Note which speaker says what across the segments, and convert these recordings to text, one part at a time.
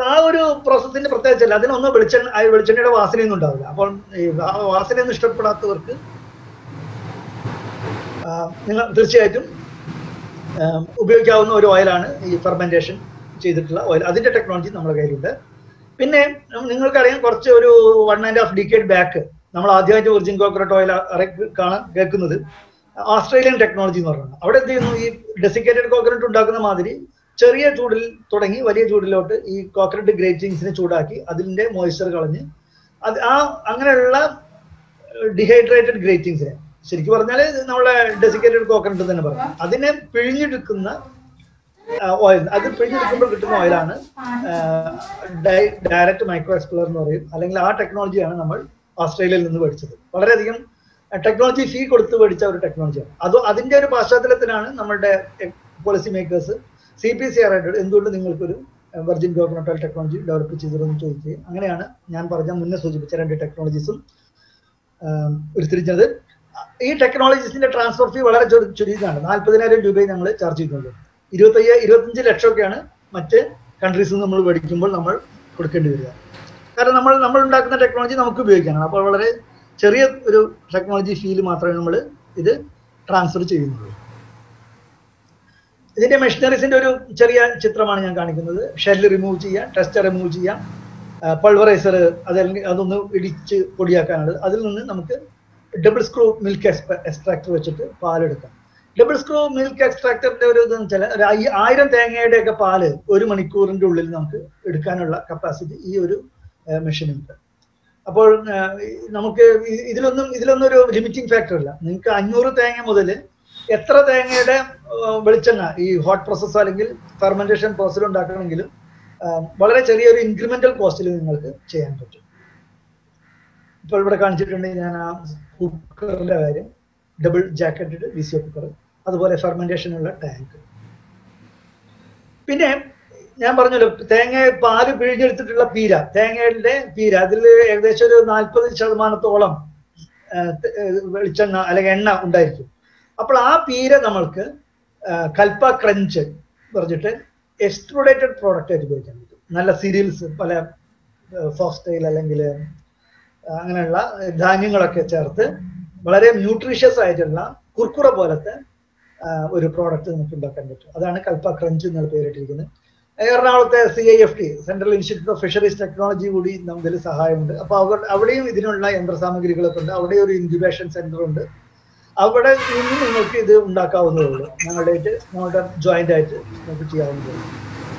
Speaker 1: ആ ഒരു പ്രോസസ്സിന്റെ പ്രത്യേകിച്ചല്ല അതിനൊന്നും വെളിച്ചെണ്ണ ആ വെളിച്ചെണ്ണയുടെ വാസനയൊന്നും ഉണ്ടാവില്ല അപ്പോൾ ഈ ആ വാസനയൊന്നും ഇഷ്ടപ്പെടാത്തവർക്ക് ആ, നിങ്ങൾ തീർച്ചയായിട്ടും ആ, ഉപയോഗിക്കാവുന്ന ഒരു ഓയിലാണ് ഈ ഫെർമെന്റേഷൻ ചെയ്തിട്ടുള്ള ഓയിൽ അതിന്റെ ടെക്നോളജി നമ്മുടെ കയ്യിലുണ്ട് പിന്നെ ഉം, നിങ്ങൾക്കറിയാം കുറച്ച് ഒരു one and half decade back നമ്മൾ ആദ്യമായിട്ട് വെർജിൻ കോക്കനട്ട് ഓയിൽ കാണാൻ കേൾക്കുന്നത് ഓസ്ട്രേലിയൻ ടെക്നോളജി എന്ന് പറയുന്നത് അവിടെ എന്ത് ചെയ്യുന്നു ഈ ഡെസിക്കേറ്റഡ് കോക്കനട്ട് ഉണ്ടാക്കുന്ന മാതിരി ചെറിയ ചൂടിൽ തുടങ്ങി വലിയ ചൂടിലോട്ട് ഈ കോക്കനട്ട് ഗ്രേറ്റിങ്സിനെ ചൂടാക്കി അതിന്റെ മോയ്സ്ചർ കളഞ്ഞ് അത് ആ അങ്ങനെയുള്ള ഡിഹൈഡ്രേറ്റഡ് ഗ്രേറ്റിങ്സിനെ ശരിക്കും പറഞ്ഞാൽ നമ്മളെ ഡെസിക്കേറ്റഡ് കോക്കനട്ട് തന്നെ പറയാം അതിനെ പിഴിഞ്ഞെടുക്കുന്ന ഓയിൽ അത് പിഴിഞ്ഞെടുക്കുമ്പോൾ കിട്ടുന്ന ഓയിലാണ് ഡയറക്റ്റ് മൈക്രോ എക്സ്പ്ലോർ എന്ന് പറയും അല്ലെങ്കിൽ ആ ടെക്നോളജിയാണ് നമ്മൾ ഓസ്ട്രേലിയയിൽ നിന്ന് പഠിച്ചത് വളരെയധികം ടെക്നോളജി ഫീ കൊടുത്ത് പഠിച്ച ഒരു ടെക്നോളജിയാണ് അത് അതിന്റെ ഒരു പശ്ചാത്തലത്തിലാണ് നമ്മളുടെ policy makers C P C R ആയിട്ട് എന്തുകൊണ്ട് നിങ്ങൾക്കൊരു virgin coconut oil technology develop ചെയ്തതെന്ന് ചോദിക്കുകയും അങ്ങനെയാണ് ഞാൻ പറഞ്ഞ മുന്നേ സൂചിപ്പിച്ച രണ്ട് ടെക്നോളജീസും ഉരുത്തിരിഞ്ഞത് ഈ ടെക്നോളജീസിന്റെ ട്രാൻസ്ഫർ ഫീ വളരെ ചുരു- ചുരുങ്ങിയതാണ് നാൽപ്പതിനായിരം രൂപയെ ഞങ്ങൾ ചാർജ് ചെയ്യുന്നുള്ളൂ ഇരുപത്തയ്യ ഇരുപത്തഞ്ച് ലക്ഷമൊക്കെയാണ് മറ്റ് കൺട്രീസിൽ നിന്ന് നമ്മൾ മേടിക്കുമ്പോൾ നമ്മൾ കൊടുക്കേണ്ടി വരിക കാരണം നമ്മൾ നമ്മൾ ഉണ്ടാക്കുന്ന ടെക്നോളജി നമുക്ക് ഉപയോഗിക്കാനാണ് അപ്പോൾ വളരെ ചെറിയ ഒരു ടെക്നോളജി ഫീൽ മാത്രമേ നമ്മൾ ഇത് ട്രാൻസ്ഫർ ചെയ്യുന്നുള്ളൂ ഇതിന്റെ മെഷീനറീസിന്റെ ഒരു ചെറിയ ചിത്രമാണ് ഞാൻ കാണിക്കുന്നത് ഷെല്ല് റിമൂവ് ചെയ്യാം ടെസ്റ്റ് റിമൂവ് ചെയ്യാം പൾവറൈസർ അതല്ലെങ്കിൽ അതൊന്ന് ഇടിച്ച് പൊടിയാക്കാനുള്ളത് അതിൽ നിന്ന് നമുക്ക് ഡബിൾ സ്ക്രൂ മിൽക്ക് എക്സ്ട്രാക്ടർ വെച്ചിട്ട് പാലെടുക്കാം ഡബിൾ സ്ക്രൂ മിൽക്ക് എക്സ്ട്രാക്ടറിന്റെ ഒരു ഇതെന്ന് വെച്ചാൽ ഒരു അയ്യ- ആയിരം തേങ്ങയുടെ ഒക്കെ പാല് ഒരു മണിക്കൂറിന്റെ ഉള്ളിൽ നമുക്ക് എടുക്കാനുള്ള കപ്പാസിറ്റി ഈ ഒരു മെഷീനുണ്ട് അപ്പോൾ ആ, ഈ നമുക്ക് ഇ- ഇതിലൊന്നും ഇതിലൊന്നും ഒരു ലിമിറ്റിംഗ് ഫാക്ടർ ഇല്ല നിങ്ങൾക്ക് അഞ്ഞൂറ് തേങ്ങ മുതൽ എത്ര തേങ്ങയുടെ ആ, വെളിച്ചെണ്ണ ഈ ഹോട്ട് പ്രോസസ് അല്ലെങ്കിൽ ഫെർമെന്റേഷൻ പ്രോസസ് ഉണ്ടാക്കണമെങ്കിലും ആ, വളരെ ചെറിയൊരു ഇൻക്രിമെന്റൽ കോസ്റ്റിൽ നിങ്ങൾക്ക് ചെയ്യാൻ പറ്റും ഇപ്പോൾ ഇവിടെ കാണിച്ചിട്ടുണ്ടെങ്കിൽ ഞാൻ ആ കുക്കറിന്റെ കാര്യം double jacketed V C cooker അതുപോലെ ഫെർമെന്റേഷനുള്ള ടാങ്ക് പിന്നെ ഞാൻ പറഞ്ഞല്ലോ തേങ്ങ പാല് പിഴിഞ്ഞെടുത്തിട്ടുള്ള പീര തേങ്ങയുടെ പീര അതിൽ ഏകദേശം ഒരു നാൽപ്പത് ശതമാനത്തോളം ആ, ത- ഏ, വെളിച്ചെണ്ണ അല്ലെങ്കിൽ എണ്ണ ഉണ്ടായിരിക്കും അപ്പോൾ ആ പീര നമ്മൾക്ക് ആ, കൽപ്പ ക്രഞ്ച് പറഞ്ഞിട്ട് എക്സ്ട്രൂഡേറ്റഡ് പ്രോഡക്റ്റ് ആയിട്ട് ഉപയോഗിക്കാൻ പറ്റും നല്ല സീരിയൽസ് പല ഫോക്സ്റ്റൈൽ അല്ലെങ്കിൽ അങ്ങനെയുള്ള ധാന്യങ്ങളൊക്കെ ചേർത്ത് വളരെ ന്യൂട്രീഷ്യസ് ആയിട്ടുള്ള കുർക്കുറ പോലത്തെ ആ, ഒരു പ്രോഡക്റ്റ് നമുക്ക് ഉണ്ടാക്കാൻ പറ്റും അതാണ് കൽപ്പ ക്രഞ്ച് എന്നുള്ള പേരിട്ടിരിക്കുന്നത് എറണാകുളത്തെ C I F T central institute of Fisheries Technology കൂടി നമുക്കിൽ സഹായമുണ്ട് അപ്പോൾ അവർ അവിടെയും ഇതിനുള്ള യന്ത്രസാമഗ്രികളൊക്കെ ഉണ്ട് അവിടെ ഒരു ഇൻക്യുബേഷൻ സെന്റർ ഉണ്ട് അവിടെ നിന്ന് നിങ്ങൾക്ക് ഇത് ഉണ്ടാക്കാവുന്നതേ ഉള്ളൂ ഞങ്ങളുടെ ആയിട്ട് ഞങ്ങളുടെ ജോയിന്റ് ആയിട്ട് നമുക്ക് ചെയ്യാവുന്നതേ ഉള്ളൂ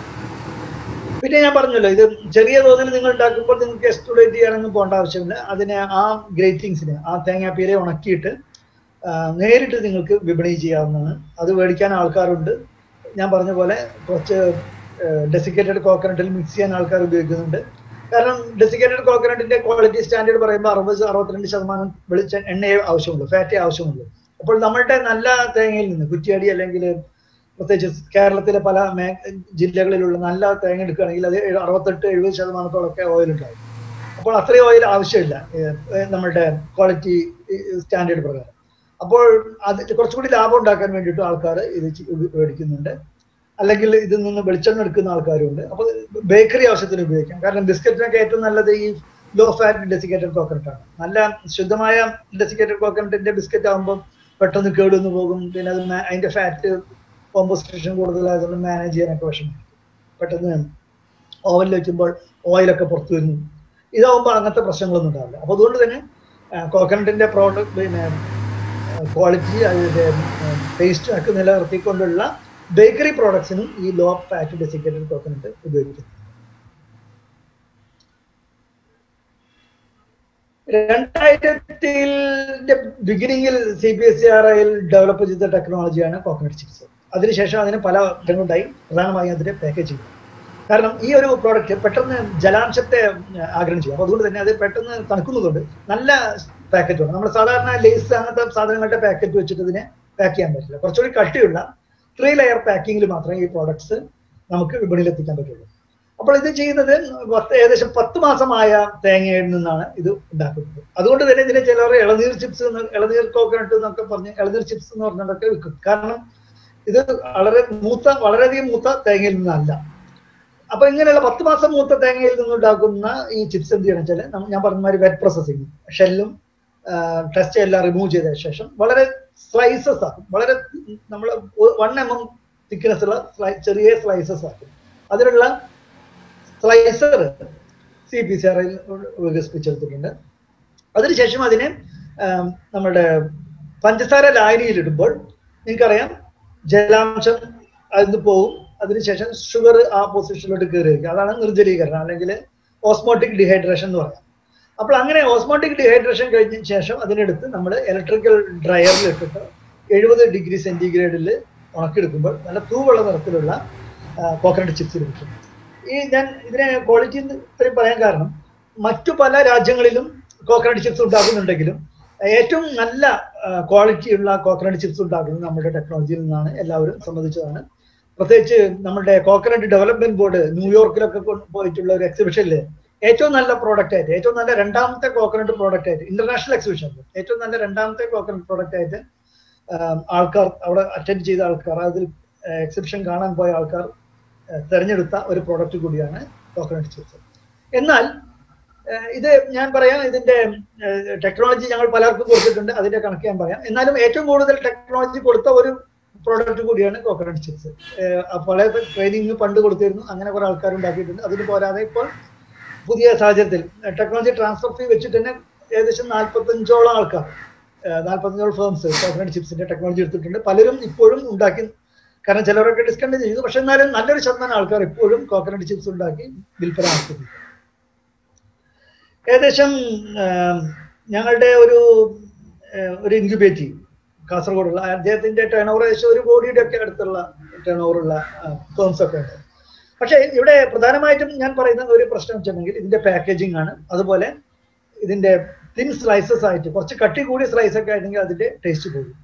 Speaker 1: പിന്നെ ഞാൻ പറഞ്ഞല്ലോ ഇത് ചെറിയ തോതിൽ നിങ്ങൾ ഉണ്ടാക്കുമ്പോൾ നിങ്ങൾക്ക് എക്സ്ട്രൂഡേറ്റ് ചെയ്യാനൊന്നും പോകേണ്ട ആവശ്യമില്ല അതിനെ ആ ഗ്രേറ്റിങ്സിന് ആ തേങ്ങാപ്പീരെ ഉണക്കിയിട്ട് ആ, നേരിട്ട് നിങ്ങൾക്ക് വിപണി ചെയ്യാവുന്നതാണ് അത് മേടിക്കാൻ ആൾക്കാരുണ്ട് ഞാൻ പറഞ്ഞ പോലെ കുറച്ച് ഡെസിക്കേറ്റഡ് കോക്കനട്ടിൽ മിക്സ് ചെയ്യാൻ ആൾക്കാർ ഉപയോഗിക്കുന്നുണ്ട് കാരണം ഡെസിക്കേറ്റഡ് കോക്കനട്ടിന്റെ ക്വാളിറ്റി സ്റ്റാൻഡേർഡ് പറയുമ്പോൾ അറുപത് അറുപത്തിരണ്ട് ശതമാനം വെളിച്ച എണ്ണയെ ആവശ്യമുള്ളൂ ഫാറ്റേ ആവശ്യമുള്ളൂ അപ്പോൾ നമ്മളുടെ നല്ല തേങ്ങയിൽ നിന്ന് കുറ്റിയാടി അല്ലെങ്കിൽ പ്രത്യേകിച്ച് കേരളത്തിലെ പല മേ ജില്ലകളിലുള്ള നല്ല തേങ്ങ എടുക്കുകയാണെങ്കിൽ അത് എഴു- അറുപത്തെട്ട് എഴുപത് ശതമാനത്തോളമൊക്കെ ഓയിൽ ഉണ്ടാവും അപ്പോൾ അത്രയും ഓയിൽ ആവശ്യമില്ല ഏഹ്, ഏഹ്, നമ്മുടെ ക്വാളിറ്റി സ്റ്റാൻഡേർഡ് പ്രകാരം അപ്പോൾ അത് കുറച്ചുകൂടി ലാഭം ഉണ്ടാക്കാൻ വേണ്ടിയിട്ട് ആൾക്കാർ ഇത് ചി- ഉപ- മേടിക്കുന്നുണ്ട് അല്ലെങ്കിൽ ഇതിൽ നിന്ന് വെളിച്ചെണ്ണ എടുക്കുന്ന ആൾക്കാരുണ്ട് അപ്പോൾ ബേക്കറി ആവശ്യത്തിന് ഉപയോഗിക്കാം കാരണം ബിസ്ക്കറ്റിനൊക്കെ ഏറ്റവും നല്ലത് ഈ ലോ ഫാറ്റ് ഡെസിക്കേറ്റഡ് കോക്കനട്ട് ആണ് നല്ല ശുദ്ധമായ ഡെസിക്കേറ്റഡ് കോക്കനട്ടിന്റെ ബിസ്ക്കറ്റ് ആകുമ്പോൾ പെട്ടെന്ന് കേടുവന്ന് പോകും പിന്നെ അത് മാ- അതിന്റെ ഫാറ്റ് കോമ്പോസിഷൻ കൂടുതലായതുകൊണ്ട് മാനേജ് ചെയ്യാനൊക്കെ വിഷമം പെട്ടെന്ന് ഓവനിൽ വെക്കുമ്പോൾ ഓയിലൊക്കെ പുറത്തു വരുന്നു ഇതാവുമ്പോൾ അങ്ങനത്തെ പ്രശ്നങ്ങളൊന്നും ഉണ്ടാവില്ല അപ്പോൾ അതുകൊണ്ട് തന്നെ കോക്കനട്ടിന്റെ പ്രോഡക്റ്റ് പിന്നെ ക്വാളിറ്റി അതിന്റെ ടേസ്റ്റ് ഒക്കെ നിലനിർത്തിക്കൊണ്ടുള്ള ബേക്കറി പ്രോഡക്ട്സിനും ഈ ലോ ഫാറ്റ് ഡെസിക്കേറ്റഡ് കോക്കനട്ട് ഉപയോഗിക്കുന്നു രണ്ടായിരത്തിന്റെ ബിഗിനിങ്ങിൽ C B S C R ഐയിൽ ഡെവലപ്പ് ചെയ്ത ടെക്നോളജിയാണ് കോക്കനട്ട് ചിപ്സ് അതിനുശേഷം അതിന് പല ഇടങ്ങളുണ്ടായി പ്രധാനമായും അതിന്റെ പാക്കേജിങ് കാരണം ഈ ഒരു പ്രോഡക്റ്റ് പെട്ടെന്ന് ജലാംശത്തെ ആഗ്രഹം ചെയ്യും അപ്പൊ അതുകൊണ്ട് തന്നെ അത് പെട്ടെന്ന് തണുക്കുന്നതുകൊണ്ട് നല്ല പാക്കറ്റ് വേണം നമ്മൾ സാധാരണ ലേസ് അങ്ങനത്തെ സാധനങ്ങളുടെ പാക്കറ്റ് വെച്ചിട്ട് ഇതിനെ പാക്ക് ചെയ്യാൻ പറ്റില്ല കുറച്ചുകൂടി കട്ടിയുള്ള ത്രീ ലെയർ പാക്കിങ്ങിൽ മാത്രമേ ഈ പ്രോഡക്ട്സ് നമുക്ക് വിപണിയിൽ എത്തിക്കാൻ പറ്റുള്ളൂ അപ്പോൾ ഇത് ചെയ്യുന്നത് പത്ത് ഏകദേശം പത്ത് മാസമായ തേങ്ങയിൽ നിന്നാണ് ഇത് ഉണ്ടാക്കുന്നത് അതുകൊണ്ട് തന്നെ ഇതിനെ ചിലർ ഇളനീർ ചിപ്സ് ഇളനീർ കോക്കനട്ട് എന്നൊക്കെ പറഞ്ഞ് ഇളനീർ ചിപ്സ് എന്ന് പറഞ്ഞിട്ടൊക്കെ വിൽക്കും കാരണം ഇത് വളരെ മൂത്ത വളരെയധികം മൂത്ത തേങ്ങയിൽ നിന്നല്ല അപ്പൊ ഇങ്ങനെയുള്ള പത്ത് മാസം മൂത്ത തേങ്ങയിൽ നിന്നുണ്ടാക്കുന്ന ഈ ചിപ്സ് എന്ത് ചെയ്യണം വെച്ചാൽ ഞാൻ പറഞ്ഞ മാതിരി വെറ്റ് പ്രോസസ്സിങ് ഷെല്ലും ടെസ്റ്റ് എല്ലാം റിമൂവ് ചെയ്ത ശേഷം വളരെ സ്ലൈസസ് ആക്കും വളരെ നമ്മൾ വൺ എം എം തിക്നെസ് ഉള്ള sli- ചെറിയ സ്ലൈസസ് ആക്കും അതിനുള്ള സ്ലൈസർ സി പി സി ആറിൽ വികസിപ്പിച്ചെടുത്തിട്ടുണ്ട് അതിനുശേഷം അതിനെ ആം, നമ്മുടെ പഞ്ചസാര ലായനിയിലിടുമ്പോൾ നിങ്ങൾക്കറിയാം ജലാംശം അതിന് പോവും അതിനുശേഷം ഷുഗർ ആ പൊസിഷനിലോട്ട് കയറിയിരിക്കും അതാണ് നിർജ്ജലീകരണം അല്ലെങ്കിൽ ഓസ്മോട്ടിക് ഡിഹൈഡ്രേഷൻ എന്ന് പറയാം അപ്പോൾ അങ്ങനെ ഓസ്മോട്ടിക് ഡിഹൈഡ്രേഷൻ കഴിഞ്ഞ ശേഷം അതിനെടുത്ത് നമ്മൾ ഇലക്ട്രിക്കൽ ഡ്രയറിൽ ഇട്ടിട്ട് എഴുപത് ഡിഗ്രി സെന്റിഗ്രേഡിൽ ഉണക്കിയെടുക്കുമ്പോൾ നല്ല തൂവുള്ള നിറത്തിലുള്ള കോക്കനട്ട് ചിപ്സ് ലഭിക്കും ഈ ഞാൻ ഇതിനെ ക്വാളിറ്റി ഇത്രയും പറയാൻ കാരണം മറ്റു പല രാജ്യങ്ങളിലും കോക്കനട്ട് ചിപ്സ് ഉണ്ടാക്കുന്നുണ്ടെങ്കിലും ഏറ്റവും നല്ല ക്വാളിറ്റിയുള്ള കോക്കനട്ട് ചിപ്സ് ഉണ്ടാക്കുന്നത് നമ്മുടെ ടെക്നോളജിയിൽ നിന്നാണ് എല്ലാവരും സമ്മതിച്ചതാണ് പ്രത്യേകിച്ച് നമ്മുടെ കോക്കനട്ട് ഡെവലപ്മെന്റ് ബോർഡ് ന്യൂയോർക്കിലൊക്കെ കൊണ്ട് പോയിട്ടുള്ള ഒരു എക്സിബിഷനിൽ ഏറ്റവും നല്ല പ്രോഡക്റ്റ് ആയിട്ട് ഏറ്റവും നല്ല രണ്ടാമത്തെ കോക്കനട്ട് പ്രോഡക്റ്റ് ആയിട്ട് ഇന്റർനാഷണൽ എക്സിബിഷൻ ഏറ്റവും നല്ല രണ്ടാമത്തെ കോക്കനട്ട് പ്രോഡക്റ്റ് ആയിട്ട് ആം, ആൾക്കാർ അവിടെ അറ്റൻഡ് ചെയ്ത ആൾക്കാർ അതിൽ എക്സിബിഷൻ കാണാൻ പോയ ആൾക്കാർ ഏഹ്, തെരഞ്ഞെടുത്ത ഒരു പ്രോഡക്റ്റ് കൂടിയാണ് കോക്കനട്ട് ചിപ്സ് എന്നാൽ ഏഹ്, ഇത് ഞാൻ പറയാം ഇതിന്റെ ടെക്നോളജി ഞങ്ങൾ പലർക്കും കൊടുത്തിട്ടുണ്ട് അതിന്റെ കണക്ക് ഞാൻ പറയാം എന്നാലും ഏറ്റവും കൂടുതൽ ടെക്നോളജി കൊടുത്ത ഒരു പ്രോഡക്റ്റ് കൂടിയാണ് കോക്കനട്ട് ചിപ്സ് പല ട്രെയിനിങ് പണ്ട് കൊടുത്തിരുന്നു അങ്ങനെ കുറെ ആൾക്കാർ ഉണ്ടാക്കിയിട്ടുണ്ട് അതിന് പോരാതെ ഇപ്പോൾ പുതിയ സാഹചര്യത്തിൽ ടെക്നോളജി ട്രാൻസ്ഫർ ഫീ വെച്ചിട്ട് തന്നെ ഏകദേശം നാൽപ്പത്തഞ്ചോളം ആൾക്കാർ നാൽപ്പത്തഞ്ചോളം ഫേംസ് കോക്കനട്ട് ചിപ്സിന്റെ ടെക്നോളജി എടുത്തിട്ടുണ്ട് പലരും ഇപ്പോഴും ഉണ്ടാക്കി കാരണം ചിലരൊക്കെ ഡിസ്കണ്ടിന്യൂ ചെയ്തു പക്ഷെ എന്നാലും നല്ലൊരു ശതമാനം ആൾക്കാർ ഇപ്പോഴും കോക്കനട്ട് ചിപ്സ് ഉണ്ടാക്കി വിൽപ്പന നടത്തുന്നു ഏകദേശം ആം, ഞങ്ങളുടെ ഒരു ഏഹ്, ഒരു ഇൻക്യുബേറ്റീവ് കാസർഗോഡുള്ള അദ്ദേഹത്തിന്റെ ടേൺ ഓവർ ഏകദേശം ഒരു കോടിയുടെ ഒക്കെ അടുത്തുള്ള ടേൺ ഓവറുള്ള ഫേംസ് ഒക്കെ ഉണ്ട് പക്ഷേ ഇവിടെ പ്രധാനമായിട്ടും ഞാൻ പറയുന്ന ഒരു പ്രശ്നം വെച്ചിട്ടുണ്ടെങ്കിൽ ഇതിന്റെ പാക്കേജിംഗ് ആണ് അതുപോലെ ഇതിന്റെ തിൻ സ്ലൈസസ് ആയിട്ട് കുറച്ച് കട്ടി കൂടിയ സ്ലൈസ് ഒക്കെ ആയിരുന്നെങ്കിൽ അതിന്റെ ടേസ്റ്റ് കൂടും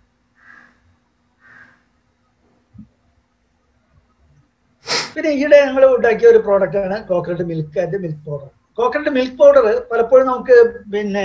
Speaker 1: പിന്നെ ഈയിടെ ഞങ്ങൾ ഉണ്ടാക്കിയ ഒരു പ്രോഡക്റ്റ് ആണ് coconut milk and milk powder coconut milk powder പലപ്പോഴും നമുക്ക് പിന്നെ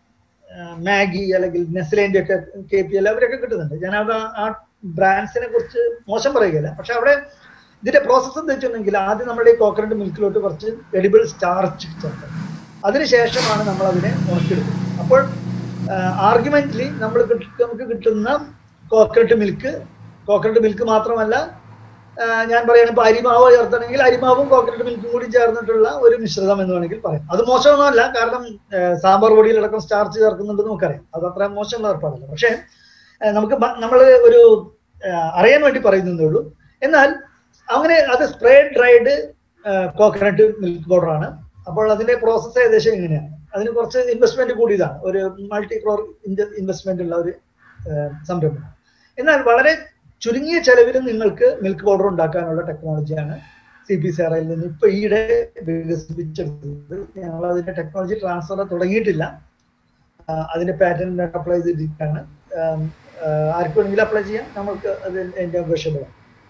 Speaker 1: മാഗി അല്ലെങ്കിൽ നെസ്ലേന്റെ ഒക്കെ കെ പി എൽ അവരൊക്കെ കിട്ടുന്നുണ്ട് ഞാൻ അത് ആ ബ്രാൻഡ്സിനെ കുറിച്ച് മോശം പറയുകയില്ല പക്ഷെ അവിടെ ഇതിന്റെ പ്രോസസ്സ് എന്താ വെച്ചിട്ടുണ്ടെങ്കിൽ ആദ്യം നമ്മുടെ ഈ കോക്കനട്ട് മിൽക്കിലോട്ട് കുറച്ച് എഡിബിൾ സ്റ്റാർച്ച് ചേർക്കും അതിനുശേഷമാണ് നമ്മൾ അതിനെ ഉണക്കിയെടുക്കുന്നത് അപ്പോൾ ആർഗ്യുമെന്റ്ലി നമ്മൾ നമുക്ക് കിട്ടുന്ന കോക്കനട്ട് മിൽക്ക് കോക്കനട്ട് മിൽക്ക് മാത്രമല്ല ആ, ഞാൻ പറയുകയാണെങ്കിൽ ഇപ്പൊ അരിമാവ് ചേർത്തണമെങ്കിൽ അരിമാവും കോക്കനട്ട് മിൽക്കും കൂടി ചേർന്നിട്ടുള്ള ഒരു മിശ്രിതം എന്ന് വേണമെങ്കിൽ പറയാം അത് മോശമൊന്നുമല്ല കാരണം ആ, സാമ്പാർ പൊടിയിലടക്കം സ്റ്റാർച്ച് ചേർക്കുന്നുണ്ടെന്ന് നമുക്കറിയാം അത് അത്ര മോശമുള്ള ഏർപ്പാടല്ല പക്ഷേ ആ, നമുക്ക് നമ്മൾ ഒരു ആ, അറിയാൻ വേണ്ടി പറയുന്നതേ ഉള്ളൂ എന്നാൽ അങ്ങനെ അത് spray dried coconut milk powder ആണ് അപ്പോൾ അതിന്റെ പ്രോസസ്സ് ഏകദേശം ഇങ്ങനെയാണ് അതിന് കുറച്ച് ഇൻവെസ്റ്റ്മെന്റ് കൂടിയതാണ് ഒരു മൾട്ടി ക്രോർ ഇൻവെസ്റ്റ്മെന്റ് ഉള്ള ഒരു ആ, സംരംഭം എന്നാൽ വളരെ ചുരുങ്ങിയ ചെലവിൽ നിങ്ങൾക്ക് മിൽക്ക് പൗഡർ ഉണ്ടാക്കാനുള്ള ടെക്നോളജിയാണ് സി പി സി നിന്ന് ഇപ്പൊ ഈയിടെ വികസിപ്പിച്ചെടുത്തത് ഞങ്ങൾ അതിന്റെ ടെക്നോളജി ട്രാൻസ്ഫർ തുടങ്ങിയിട്ടില്ല ആ, അതിന്റെ പാറ്റേൺ അപ്ലൈ ചെയ്തിരിക്കുകയാണ് ആം, ആ, ആർക്ക് വേണമെങ്കിലും അപ്ലൈ ചെയ്യാം നമുക്ക് അത് എന്റെ ആവശ്യമാണ്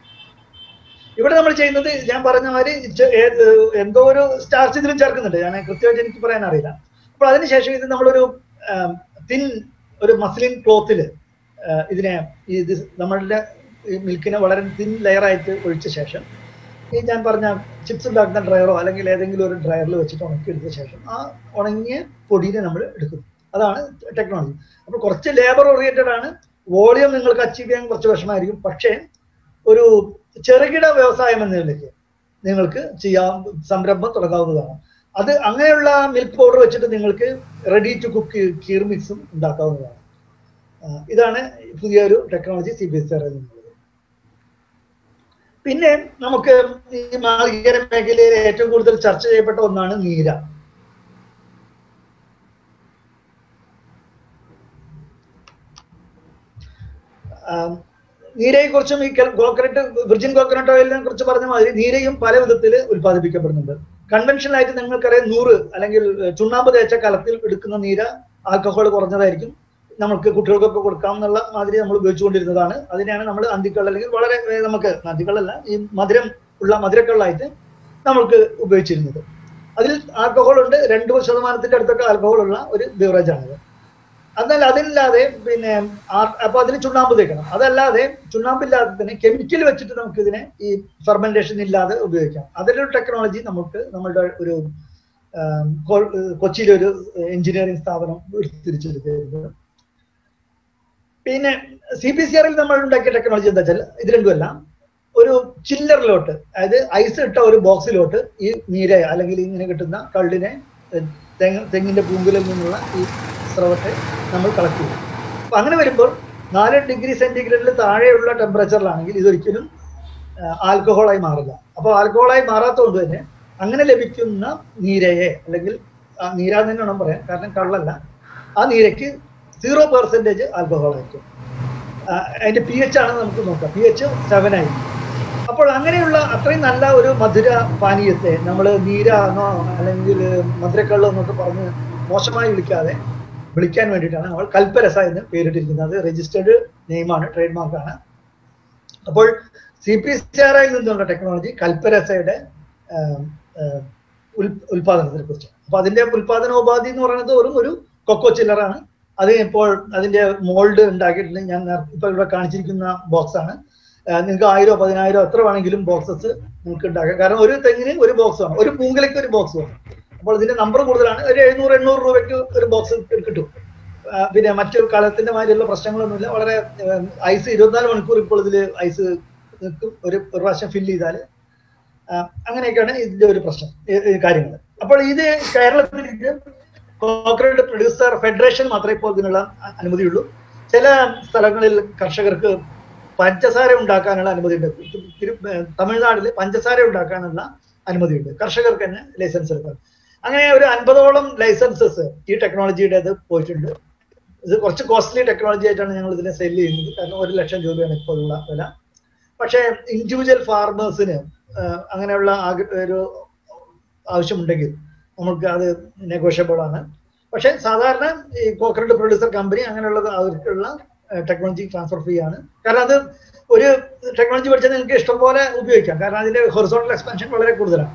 Speaker 1: ഇവിടെ നമ്മൾ ചെയ്യുന്നത് ഞാൻ പറഞ്ഞ മാതിരി ചെ- ഏത് എന്തോ ഒരു സ്റ്റാർച്ച് ഇതിലും ചേർക്കുന്നുണ്ട് ഞാൻ കൃത്യമായിട്ട് എനിക്ക് പറയാൻ അറിയില്ല അപ്പോൾ അതിനുശേഷം ഇത് നമ്മളൊരു തിൻ ഒരു മസ്ലിൻ ക്ലോത്തിൽ ഇതിനെ ഇത് നമ്മളുടെ ഈ മിൽക്കിനെ വളരെ തിൻ ലെയറായിട്ട് ഒഴിച്ച ശേഷം ഈ ഞാൻ പറഞ്ഞ ചിപ്സ് ഉണ്ടാക്കുന്ന ഡ്രയറോ അല്ലെങ്കിൽ ഏതെങ്കിലും ഒരു ഡ്രയറിൽ വെച്ചിട്ട് ഉണക്കി എടുത്ത ശേഷം ആ ഉണങ്ങിയ പൊടിയെ നമ്മൾ എടുക്കും അതാണ് ടെക്നോളജി അപ്പോൾ കുറച്ച് ലേബർ ഓറിയന്റഡ് ആണ് വോളിയം നിങ്ങൾക്ക് അച്ചീവ് ചെയ്യാൻ കുറച്ച് വിഷമമായിരിക്കും പക്ഷേ ഒരു ചെറുകിട വ്യവസായം എന്ന നിലയ്ക്ക് നിങ്ങൾക്ക് ചെയ്യാൻ സംരംഭം തുടങ്ങാവുന്നതാണ് അത് അങ്ങനെയുള്ള മിൽക്ക് പൗഡർ വെച്ചിട്ട് നിങ്ങൾക്ക് റെഡി ടു കുക്ക് കീർ മിക്സും ഉണ്ടാക്കാവുന്നതാണ് ആ, ഇതാണ് പുതിയൊരു technology C B S R എന്നുള്ളത് പിന്നെ നമുക്ക് ഈ നാളികേര മേഖലയിൽ ഏറ്റവും കൂടുതൽ ചർച്ച ചെയ്യപ്പെട്ട ഒന്നാണ് നീര ആം, നീരയെ കുറിച്ചും ഈ കോക്കനട്ട് വിർജിൻ കോക്കനട്ട് ഓയിലിനെ കുറിച്ച് പറഞ്ഞ മാതിരി നീരയും പല വിധത്തിൽ ഉത്പാദിപ്പിക്കപ്പെടുന്നുണ്ട് കൺവെൻഷനൽ ആയിട്ട് നിങ്ങൾക്കറിയാം നൂറ് അല്ലെങ്കിൽ ഏഹ്, ചുണ്ണാമ്പ് തേച്ച കലത്തിൽ എടുക്കുന്ന നീര ആൽക്കഹോൾ കുറഞ്ഞതായിരിക്കും നമുക്ക് കുട്ടികൾക്കൊക്കെ കൊടുക്കാം എന്നുള്ള മാതിരി നമ്മൾ ഉപയോഗിച്ചുകൊണ്ടിരുന്നതാണ് അതിനെയാണ് നമ്മൾ അന്തിക്കള്ള അല്ലെങ്കിൽ വളരെ ഏഹ്, നമുക്ക് അന്തിക്കള്ളല്ല ഈ മധുരം ഉള്ള മധുരക്കള്ളായിട്ട് നമ്മൾക്ക് ഉപയോഗിച്ചിരുന്നത് അതിൽ ആൽക്കഹോൾ ഉണ്ട് രണ്ട് ശതമാനത്തിന്റെ അടുത്തൊക്കെ ആൽക്കഹോൾ ഉള്ള ഒരു ബിവറേജ് ആണിത് എന്നാൽ അതില്ലാതെ പിന്നെ ആ- അപ്പൊ അതിന് ചുണ്ണാമ്പ് തേക്കണം അതല്ലാതെ ചുണ്ണാമ്പില്ലാതെ തന്നെ കെമിക്കൽ വെച്ചിട്ട് നമുക്ക് ഇതിനെ ഈ ഫെർമെന്റേഷൻ ഇല്ലാതെ ഉപയോഗിക്കാം അതിലൊരു ടെക്നോളജി നമുക്ക് നമ്മളുടെ ഒരു ആം, കൊ- കൊച്ചിയിലെ ഒരു എഞ്ചിനീയറിംഗ് സ്ഥാപനം തിരിച്ചെടുക്കുന്നത് പിന്നെ സി പി സി ആറിൽ നമ്മൾ ഉണ്ടാക്കിയ ടെക്നോളജി എന്താ വെച്ചാൽ ഇത് രണ്ടുമല്ല ഒരു ചില്ലറിലോട്ട് അതായത് ഐസ് ഇട്ട ഒരു ബോക്സിലോട്ട് ഈ നീര അല്ലെങ്കിൽ ഇങ്ങനെ കിട്ടുന്ന കള്ളിനെ ഏഹ്, തെങ്ങ് തെങ്ങിന്റെ പൂങ്കുലിൽ നിന്നുള്ള ഈ സ്രവത്തെ നമ്മൾ കളക്ട് ചെയ്യും അപ്പൊ അങ്ങനെ വരുമ്പോൾ നാല് ഡിഗ്രി സെന്റിഗ്രേഡിൽ താഴെയുള്ള ടെമ്പറേച്ചറിലാണെങ്കിൽ ഇതൊരിക്കലും ആൽക്കഹോളായി മാറില്ല അപ്പോൾ ആൽക്കഹോളായി മാറാത്തതുകൊണ്ട് തന്നെ അങ്ങനെ ലഭിക്കുന്ന നീരയെ അല്ലെങ്കിൽ ആ നീര എന്ന് തന്നെ വേണം പറയാൻ കാരണം കള്ളല്ല ആ നീരയ്ക്ക് സീറോ പെർസെൻറ്റേജ് ആൽക്കഹോൾ ആയിരിക്കും ആ, അതിന്റെ പി എച്ച് ആണ് നമുക്ക് നോക്കാം പി എച്ച് സെവൻ ആയിരിക്കും അപ്പോൾ അങ്ങനെയുള്ള അത്രയും നല്ല ഒരു മധുര പാനീയത്തെ നമ്മൾ നീരാന്നോ അല്ലെങ്കിൽ മധുരക്കള്ളോ എന്നൊക്കെ പറഞ്ഞ് മോശമായി വിളിക്കാതെ വിളിക്കാൻ വേണ്ടിയിട്ടാണ് നമ്മൾ കൽപ്പരസ എന്ന് പേരിട്ടിരിക്കുന്നത് അത് രജിസ്റ്റേർഡ് നെയിമാണ് ട്രേഡ് മാർക്കാണ് അപ്പോൾ സി പി സി ആർ ഐയിൽ നിന്നുള്ള ടെക്നോളജി കൽപ്പരസയുടെ ആം, ആ, ഉൽ- ഉൽപാദനത്തിനെ കുറിച്ച് അപ്പൊ അതിന്റെ ഉൽപാദനോപാധി എന്ന് പറയുന്നത് വെറും ഒരു കൊക്കോ ചില്ലറാണ് അത് ഇപ്പോൾ അതിന്റെ മോൾഡ് ഉണ്ടാക്കിയിട്ടുണ്ട് ഞാൻ നേർ- ഇപ്പൊ ഇവിടെ കാണിച്ചിരിക്കുന്ന ബോക്സ് ആണ് നിങ്ങൾക്ക് ആയിരോ പതിനായിരോ എത്ര വേണമെങ്കിലും ബോക്സസ് നിങ്ങൾക്ക് ഉണ്ടാക്കാം കാരണം ഒരു തെങ്ങിന് ഒരു ബോക്സ് വേണം ഒരു പൂങ്കലയ്ക്ക് ഒരു ബോക്സ് വേണം അപ്പോൾ ഇതിന്റെ നമ്പർ കൂടുതലാണ് ഒരു എഴുന്നൂറ് എണ്ണൂറ് രൂപയ്ക്ക് ഒരു ബോക്സ് കിട്ടും ആ, പിന്നെ മറ്റു കാലത്തിന്റെ മാതിരിയുള്ള പ്രശ്നങ്ങളൊന്നുമില്ല വളരെ ഐസ് ഇരുപത്തിനാല് മണിക്കൂർ ഇപ്പോൾ ഇതിൽ ഐസ് നിൽക്കും ഒരു ഒരു പ്രാവശ്യം ഫില്ല് ചെയ്താൽ അങ്ങനെയൊക്കെയാണ് ഇതിന്റെ ഒരു പ്രശ്നം കാര്യങ്ങൾ അപ്പോൾ ഇത് കേരളത്തിൽ ഇത് കോക്കനട്ട് പ്രൊഡ്യൂസർ ഫെഡറേഷൻ മാത്രമേ ഇപ്പോൾ ഇതിനുള്ള അ- അനുമതിയുള്ളൂ ചില സ്ഥലങ്ങളിൽ കർഷകർക്ക് പഞ്ചസാര ഉണ്ടാക്കാനുള്ള അനുമതിയുണ്ട് തിരു- തിരു- ഏർ തമിഴ്നാട്ടിൽ പഞ്ചസാര ഉണ്ടാക്കാനുള്ള അനുമതിയുണ്ട് കർഷകർക്ക് തന്നെ ലൈസൻസ് എടുക്കാം അങ്ങനെ ഒരു അൻപതോളം ലൈസൻസസ് ഈ ടെക്നോളജിയുടേത് പോയിട്ടുണ്ട് ഇത് കുറച്ച് കോസ്റ്റ്ലി ടെക്നോളജി ആയിട്ടാണ് ഞങ്ങൾ ഇതിനെ സെല് ചെയ്യുന്നത് കാരണം ഒരു ലക്ഷം രൂപയാണ് ഇപ്പോൾ ഉള്ള വില പക്ഷേ ഇൻഡിവിജ്വൽ ഫാർമേഴ്സിന് അങ്ങനെയുള്ള ആഗ്ര- ഒരു ആവശ്യമുണ്ടെങ്കിൽ നമുക്ക് അത് നെഗോഷ്യബിൾ ആണ് പക്ഷെ സാധാരണ ഈ കോക്കനട്ട് പ്രൊഡ്യൂസർ കമ്പനി അങ്ങനെയുള്ളത് അവർക്കുള്ള ടെക്നോളജി ട്രാൻസ്ഫർ ഫീ ആണ് കാരണം അത് ഒരു ടെക്നോളജി പഠിച്ചാൽ നിങ്ങൾക്ക് ഇഷ്ടംപോലെ ഉപയോഗിക്കാം കാരണം അതിന്റെ ഹൊറിസോണ്ടൽ എക്സ്പാൻഷൻ വളരെ കൂടുതലാണ്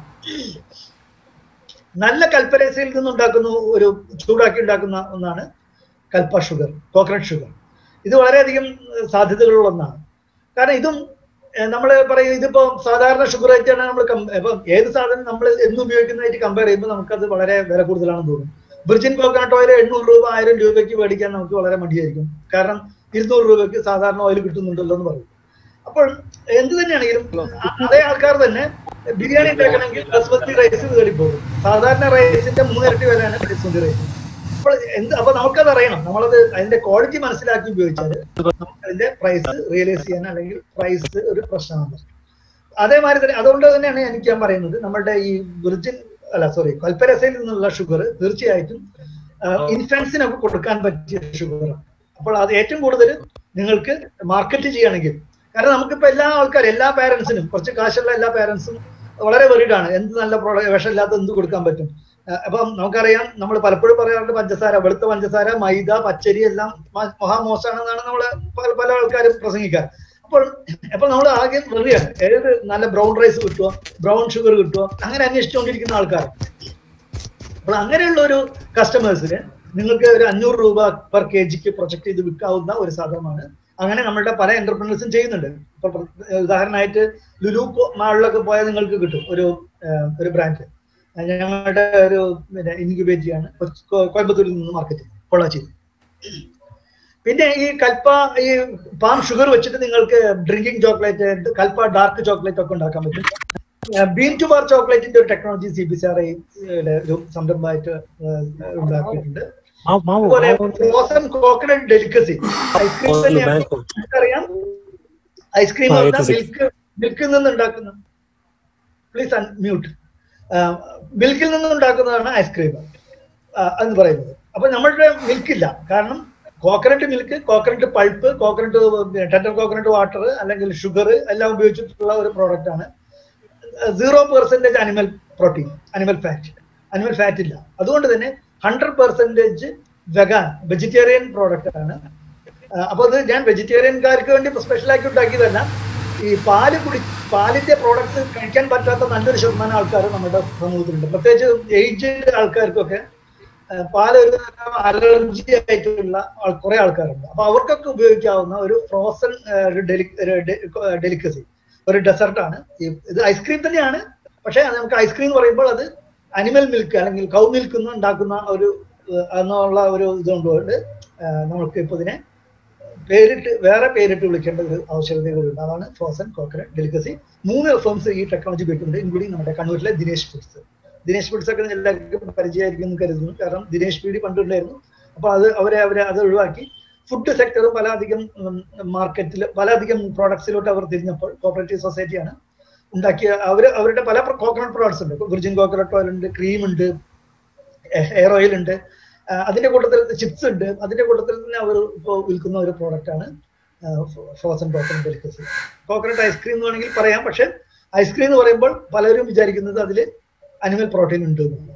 Speaker 1: നല്ല കൽപ്പരസയിൽ നിന്നുണ്ടാക്കുന്ന ഒരു ചൂടാക്കി ഉണ്ടാക്കുന്ന ഒന്നാണ് കൽപ്പ ഷുഗർ കോക്കനട്ട് ഷുഗർ ഇത് വളരെയധികം ഏഹ്, സാധ്യതകളുള്ള ഒന്നാണ് കാരണം ഇതും നമ്മൾ പറയും ഇതിപ്പോ സാധാരണ ഷുഗർ ആയിട്ടാണ് നമ്മൾ ഇപ്പം ഏത് സാധനം നമ്മൾ എന്ന് ഉപയോഗിക്കുന്നതായിട്ട് കമ്പയർ ചെയ്യുമ്പോൾ നമുക്കത് വളരെ വില കൂടുതലാണെന്ന് തോന്നും വിർജിൻ കോക്കനട്ട് ഓയിൽ എണ്ണൂറ് രൂപ ആയിരം രൂപയ്ക്ക് മേടിക്കാൻ നമുക്ക് വളരെ മടിയായിരിക്കും കാരണം ഇരുന്നൂറ് രൂപയ്ക്ക് സാധാരണ ഓയിൽ കിട്ടുന്നുണ്ടല്ലോ എന്ന് പറയും അപ്പോൾ എന്ത് തന്നെയാണെങ്കിലും അതേ ആൾക്കാർ തന്നെ ബിരിയാണി ഉണ്ടാക്കണമെങ്കിൽ ബസ്മതി റൈസ് തേടി പോകും സാധാരണ റൈസിന്റെ മൂന്നിരട്ടി വിലയാണ് ബസ്മതി റൈസ് അപ്പോൾ എന്ത് അപ്പൊ നമുക്കത് അറിയണം നമ്മളത് അതിന്റെ ക്വാളിറ്റി മനസ്സിലാക്കി ഉപയോഗിച്ചാൽ നമുക്ക് അതിന്റെ പ്രൈസ് റിയലൈസ് ചെയ്യാൻ അല്ലെങ്കിൽ പ്രൈസ് ഒരു പ്രശ്നമാണ് അതേമാതിരി തന്നെ അതുകൊണ്ട് തന്നെയാണ് എനിക്ക് ഞാൻ പറയുന്നത് നമ്മളുടെ ഈ വിർജിൻ അല്ല സോറി കൽപ്പരസയിൽ നിന്നുള്ള ഷുഗർ തീർച്ചയായിട്ടും ഇൻഫൻസിനൊക്കെ കൊടുക്കാൻ പറ്റിയ ഷുഗറാണ് അപ്പോൾ അത് ഏറ്റവും കൂടുതൽ നിങ്ങൾക്ക് മാർക്കറ്റ് ചെയ്യുകയാണെങ്കിൽ കാരണം നമുക്കിപ്പോ എല്ലാ ആൾക്കാരും എല്ലാ പാരന്റ്സിനും കുറച്ച് കാശുള്ള എല്ലാ പാരന്റ്സും വളരെ വെറിഡാണ് എന്ത് നല്ല പ്രോഡക്റ്റ് വിഷമില്ലാത്ത എന്ത് കൊടുക്കാൻ പറ്റും അഹ് അപ്പം നമുക്കറിയാം നമ്മൾ പലപ്പോഴും പറയാറുണ്ട് പഞ്ചസാര വെളുത്ത പഞ്ചസാര മൈദ പച്ചരി എല്ലാം മ- മഹാമോശമാണെന്നാണ് നമ്മൾ പല പല ആൾക്കാരും പ്രസംഗിക്കാറ് അപ്പോൾ അപ്പോൾ നമ്മൾ ആകെ വെറിയാണ് ഏത് നല്ല ബ്രൗൺ റൈസ് കിട്ടുമോ ബ്രൗൺ ഷുഗർ കിട്ടുമോ അങ്ങനെ അന്വേഷിച്ചുകൊണ്ടിരിക്കുന്ന ആൾക്കാർ അപ്പോൾ അങ്ങനെയുള്ള ഒരു കസ്റ്റമേഴ്സിന് നിങ്ങൾക്ക് ഒരു അഞ്ഞൂറ് രൂപ പെർ കെ ജിക്ക് പ്രൊജക്ട് ചെയ്ത് വിൽക്കാവുന്ന ഒരു സാധനമാണ് അങ്ങനെ നമ്മളുടെ പല എന്റർപ്രണേഴ്സും ചെയ്യുന്നുണ്ട് ഇപ്പൊ പ്ര- ഉദാഹരണമായിട്ട് ലുലു കോ- മാളിലൊക്കെ പോയാൽ നിങ്ങൾക്ക് കിട്ടും ഒരു ഏഹ്, ഒരു ബ്രാൻഡ് ഞങ്ങളുടെ ഒരു പിന്നെ ഇൻക്യുബേറ്റ് ചെയ്യാണ് കൊച്ചി- കോ- കോയമ്പത്തൂരിൽ നിന്ന് മാർക്കറ്റ് പൊള്ളാച്ചിയിൽ പിന്നെ ഈ കൽപ്പ ഈ പാം ഷുഗർ വെച്ചിട്ട് നിങ്ങൾക്ക് drinking chocolate Kalpa dark chocolate ഒക്കെ ഉണ്ടാക്കാൻ പറ്റും ബീൻ ടു ബാർ ചോക്ലേറ്റിന്റെ ഒരു technology C B C R ഒരു സംരംഭമായിട്ട് ഏഹ്, ഉണ്ടാക്കിയിട്ടുണ്ട്
Speaker 2: മാവ് മാവ്
Speaker 1: അതുപോലെ
Speaker 2: മാവ്
Speaker 1: ഫ്രോസൺ കോക്കനട്ട് ഡെലിക്കസി ഐസ്ക്രീം
Speaker 2: ഒരു
Speaker 1: തന്നെയാണ്
Speaker 2: ബാങ്ക്
Speaker 1: അറിയാം ഐസ്ക്രീം
Speaker 2: ആ,
Speaker 1: പറഞ്ഞാൽ
Speaker 2: yes, yes.
Speaker 1: മിൽക്ക് മിൽക്കിൽ നിന്ന് ഉണ്ടാക്കുന്ന പ്ലീസ് മ്യൂട്ട് മിൽക്കിൽ നിന്ന് ഉണ്ടാക്കുന്നതാണ് ഐസ്ക്രീം എന്ന് പറയുന്നത് അപ്പൊ നമ്മളുടെ മിൽക്കില്ല കാരണം coconut milk coconut pulp coconut tender coconut water അല്ലെങ്കിൽ ഷുഗർ എല്ലാം ഉപയോഗിച്ചിട്ടുള്ള ഒരു പ്രോഡക്റ്റ് ആണ് zero percentage animal protein animal fat animal fat ഇല്ല അതുകൊണ്ട് തന്നെ hundred percentage vegan vegetarian product ആണ് ആ, അപ്പൊ അത് ഞാൻ വെജിറ്റേറിയൻകാർക്ക് വേണ്ടി സ്പെഷ്യൽ ആക്കി ഉണ്ടാക്കിയതല്ല ഈ പാല് കുടി പാലിന്റെ പ്രോഡക്ട്സ് കഴിക്കാൻ പറ്റാത്ത നല്ലൊരു ശതമാനം ആൾക്കാർ നമ്മുടെ സമൂഹത്തിലുണ്ട് പ്രത്യേകിച്ച് ഏജ്ഡ് ആൾക്കാർക്കൊക്കെ പാല് ഒരു അലർജി ആയിട്ടുള്ള ആൾ- കുറെ ആൾക്കാരുണ്ട് അപ്പൊ അവർക്കൊക്കെ ഉപയോഗിക്കാവുന്ന ഒരു ഫ്രോസൺ ഡെലിക്കസി ഒരു ഡെസർട്ടാണ് ഇത് ഐസ്ക്രീം തന്നെയാണ് പക്ഷെ അത് നമുക്ക് ഐസ്ക്രീം എന്ന് പറയുമ്പോൾ അത് അനിമൽ മിൽക്ക് അല്ലെങ്കിൽ കൗ മിൽക്ക് നിന്ന് ഉണ്ടാക്കുന്ന ഒരു ഏഹ്, എന്നുള്ള ഒരു ഇതുകൊണ്ട് നമുക്ക് ഇപ്പൊ ഇതിനെ പേരിട്ട് വേറെ പേരിട്ട് വിളിക്കേണ്ട ഒരു ആവശ്യകതകളുണ്ട് അതാണ് ഫ്രോസൺ കോക്കനട്ട് ഡെലിക്കസി മൂന്ന് ഫേംസ് ഈ ടെക്നോളജി ഉപയോഗിക്കുന്നുണ്ട് ഇൻക്ലൂഡിങ് നമ്മുടെ കണ്ണൂരിലെ ദിനേശ് ഫുഡ്സ് ദിനേശ് ഫുഡ്സ് ഒക്കെ എല്ലാവർക്കും പരിചയമായിരിക്കും എന്ന് കരുതുന്നു കാരണം ദിനേശ് പീഡി പണ്ടുണ്ടായിരുന്നു അപ്പൊ അത് അവരെ അവരെ അത് ഒഴിവാക്കി ഫുഡ് സെക്ടറും പലധികം മാർക്കറ്റിൽ പലധികം പ്രോഡക്ട്സിലോട്ട് അവർ തിരിഞ്ഞപ്പോൾ കോപ്പറേറ്റീവ് സൊസൈറ്റിയാണ് ഉണ്ടാക്കിയ അവർ അവരുടെ പല കോക്കനട്ട് പ്രോഡക്ട്സ് ഉണ്ട് വിർജിൻ കോക്കനട്ട് ഓയിൽ ഉണ്ട് ക്രീം ഉണ്ട് ഹെയർ ഓയിൽ ഉണ്ട് ആ, അതിന്റെ കൂട്ടത്തിൽ ചിപ്സ് ഉണ്ട് അതിന്റെ കൂട്ടത്തിൽ തന്നെ അവർ ഇപ്പോൾ വിൽക്കുന്ന ഒരു പ്രോഡക്റ്റ് ആണ് frozen coconut delicacy coconut ice cream എന്ന് വേണമെങ്കിൽ പറയാം പക്ഷെ ഐസ്ക്രീം എന്ന് പറയുമ്പോൾ പലരും വിചാരിക്കുന്നത് അതിൽ അനിമൽ പ്രോട്ടീൻ ഉണ്ട് എന്നുള്ളതാണ്.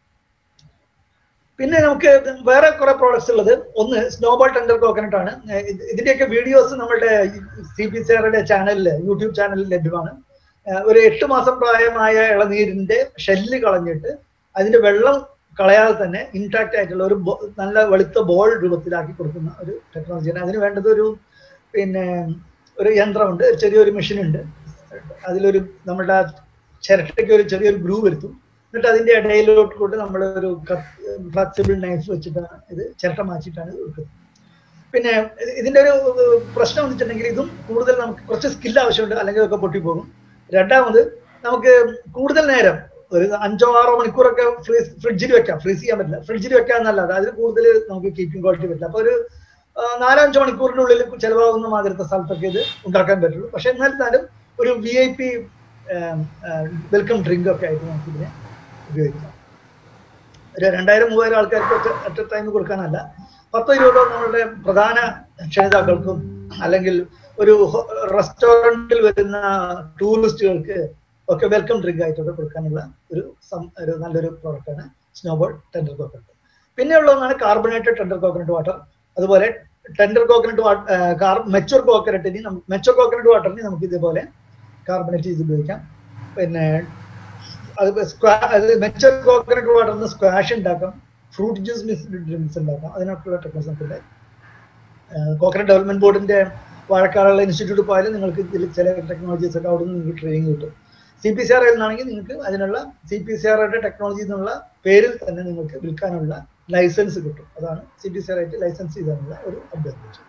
Speaker 1: പിന്നെ നമുക്ക് വേറെ കുറെ പ്രോഡക്ട്സ് ഉള്ളത് ഒന്ന് സ്നോബോൾ ടെൻഡർ കോക്കനട്ട് ആണ് ഏർ ഇത് ഇതിന്റെയൊക്കെ വീഡിയോസ് നമ്മുടെ സി പി സി ആറുടെ ചാനലിൽ യൂട്യൂബ് ചാനലിൽ ലഭ്യമാണ് ഏർ ഒരു എട്ട് മാസം പ്രായമായ ഇളനീരിന്റെ ഷെല്ല് കളഞ്ഞിട്ട് അതിന്റെ വെള്ളം കളയാതെ തന്നെ ഇൻടാക്ട് ആയിട്ടുള്ള ഒരു ബോ- നല്ല വെളുത്ത ബോൾ രൂപത്തിലാക്കി കൊടുക്കുന്ന ഒരു ടെക്നോളജിയാണ് അതിന് വേണ്ടത് ഒരു പിന്നെ ഒരു യന്ത്രമുണ്ട് ഒരു ചെറിയൊരു മെഷീൻ ഉണ്ട് അതിലൊരു നമ്മുടെ ആ ചിരട്ടയ്ക്ക് ഒരു ചെറിയൊരു ഗ്രൂ വരുത്തും എന്നിട്ട് അതിന്റെ ഇടയിലോട്ട് കൊണ്ട് നമ്മൾ ഒരു ഫ്ലെക്സിബിൾ നൈഫ് വെച്ചിട്ടാണ് ഇത് ചിരട്ട മാറ്റിയിട്ടാണ് ഇത് വെക്കുന്നത് പിന്നെ ഇത് ഇതിന്റെ ഒരു ഏർ, പ്രശ്നം എന്ന് വെച്ചിട്ടുണ്ടെങ്കിൽ ഇതും കൂടുതൽ നമുക്ക് കുറച്ച് സ്കിൽ ആവശ്യമുണ്ട് അല്ലെങ്കിൽ ഇതൊക്കെ പൊട്ടിപ്പോകും രണ്ടാമത് നമുക്ക് കൂടുതൽ നേരം ഒരു അഞ്ചോ ആറോ മണിക്കൂറൊക്കെ ഫ്രീസ് ഫ്രിഡ്ജിൽ വെക്കാം ഫ്രീസ് ചെയ്യാൻ പറ്റില്ല ഫ്രിഡ്ജിൽ വെക്കാം എന്നല്ലാതെ അതിൽ കൂടുതൽ നമുക്ക് കീപ്പിംഗ് ക്വാളിറ്റി പറ്റില്ല അപ്പൊ ഒരു ആ, നാലോ അഞ്ചോ മണിക്കൂറിനുള്ളിൽ ചിലവാകുന്ന മാതിരത്തെ സ്ഥലത്തൊക്കെ ഇത് ഉണ്ടാക്കാൻ പറ്റുള്ളൂ പക്ഷെ എന്നാലും ഒരു V I P welcome drink ഒക്കെ ആയിട്ട് നമുക്ക് ഇതിനെ ഉപയോഗിക്കാം ഒരു രണ്ടായിരം മൂവായിരം ആൾക്കാർക്ക് അറ്റ് ടൈം കൊടുക്കാനല്ല പത്തോ ഇരുപതോ നമ്മളുടെ പ്രധാന ക്ഷണിതാക്കൾക്കും അല്ലെങ്കിൽ ഒരു റെസ്റ്റോറൻറ്റിൽ വരുന്ന ടൂറിസ്റ്റുകൾക്ക് ഒക്കെ വെൽക്കം ഡ്രിങ്ക് ആയിട്ടൊക്കെ കൊടുക്കാനുള്ള ഒരു സം- ഒരു നല്ലൊരു പ്രോഡക്റ്റാണ് സ്നോബോൾ ടെൻഡർ കോക്കനട്ട് പിന്നെ ഉള്ളതാണ് കാർബണേറ്റഡ് ടെൻഡർ കോക്കനട്ട് വാട്ടർ അതുപോലെ ടെൻഡർ കോക്കനട്ട് വാട്ടർ മെച്ചൂർ കോക്കനട്ടിന് മെച്ചൂർ കോക്കനട്ട് വാട്ടറിന് നമുക്ക് ഇതേപോലെ കാർബണേറ്റ് ചെയ്ത് ഉപയോഗിക്കാം പിന്നെ അത് സ്ക്വാ- അത് മെച്ചർ കോക്കനട്ട് വാട്ടറിന് സ്ക്വാഷ് ഉണ്ടാക്കാം ഫ്രൂട്ട് ജ്യൂസ് മിക്സ്ഡ് ഡ്രിങ്ക്സ് ഉണ്ടാക്കാം അതിനൊക്കെയുള്ള ടെക്നോളജി നമുക്കുണ്ട് കോക്കനട്ട് ഡെവലപ്മെന്റ് ബോർഡിന്റെ വാഴക്കാടുള്ള ഇൻസ്റ്റിറ്റ്യൂട്ട് പോയാലും നിങ്ങൾക്ക് ഇതിൽ ചില ടെക്നോളജീസ് ഒക്കെ അവിടെ നിന്ന് നിങ്ങൾക്ക് ട്രെയിനിങ് കിട്ടും സി പി സി ആർ നിന്നാണെങ്കിൽ നിങ്ങൾക്ക് അതിനുള്ള സി പി സി ആറുടെ ടെക്നോളജി എന്നുള്ള പേരിൽ തന്നെ നിങ്ങൾക്ക് വിൽക്കാനുള്ള ലൈസൻസ് കിട്ടും അതാണ് സി പി സി ആർ ആയിട്ട് ലൈസൻസ് ചെയ്താനുള്ള ഒരു അഡ്വാൻറ്റേജ്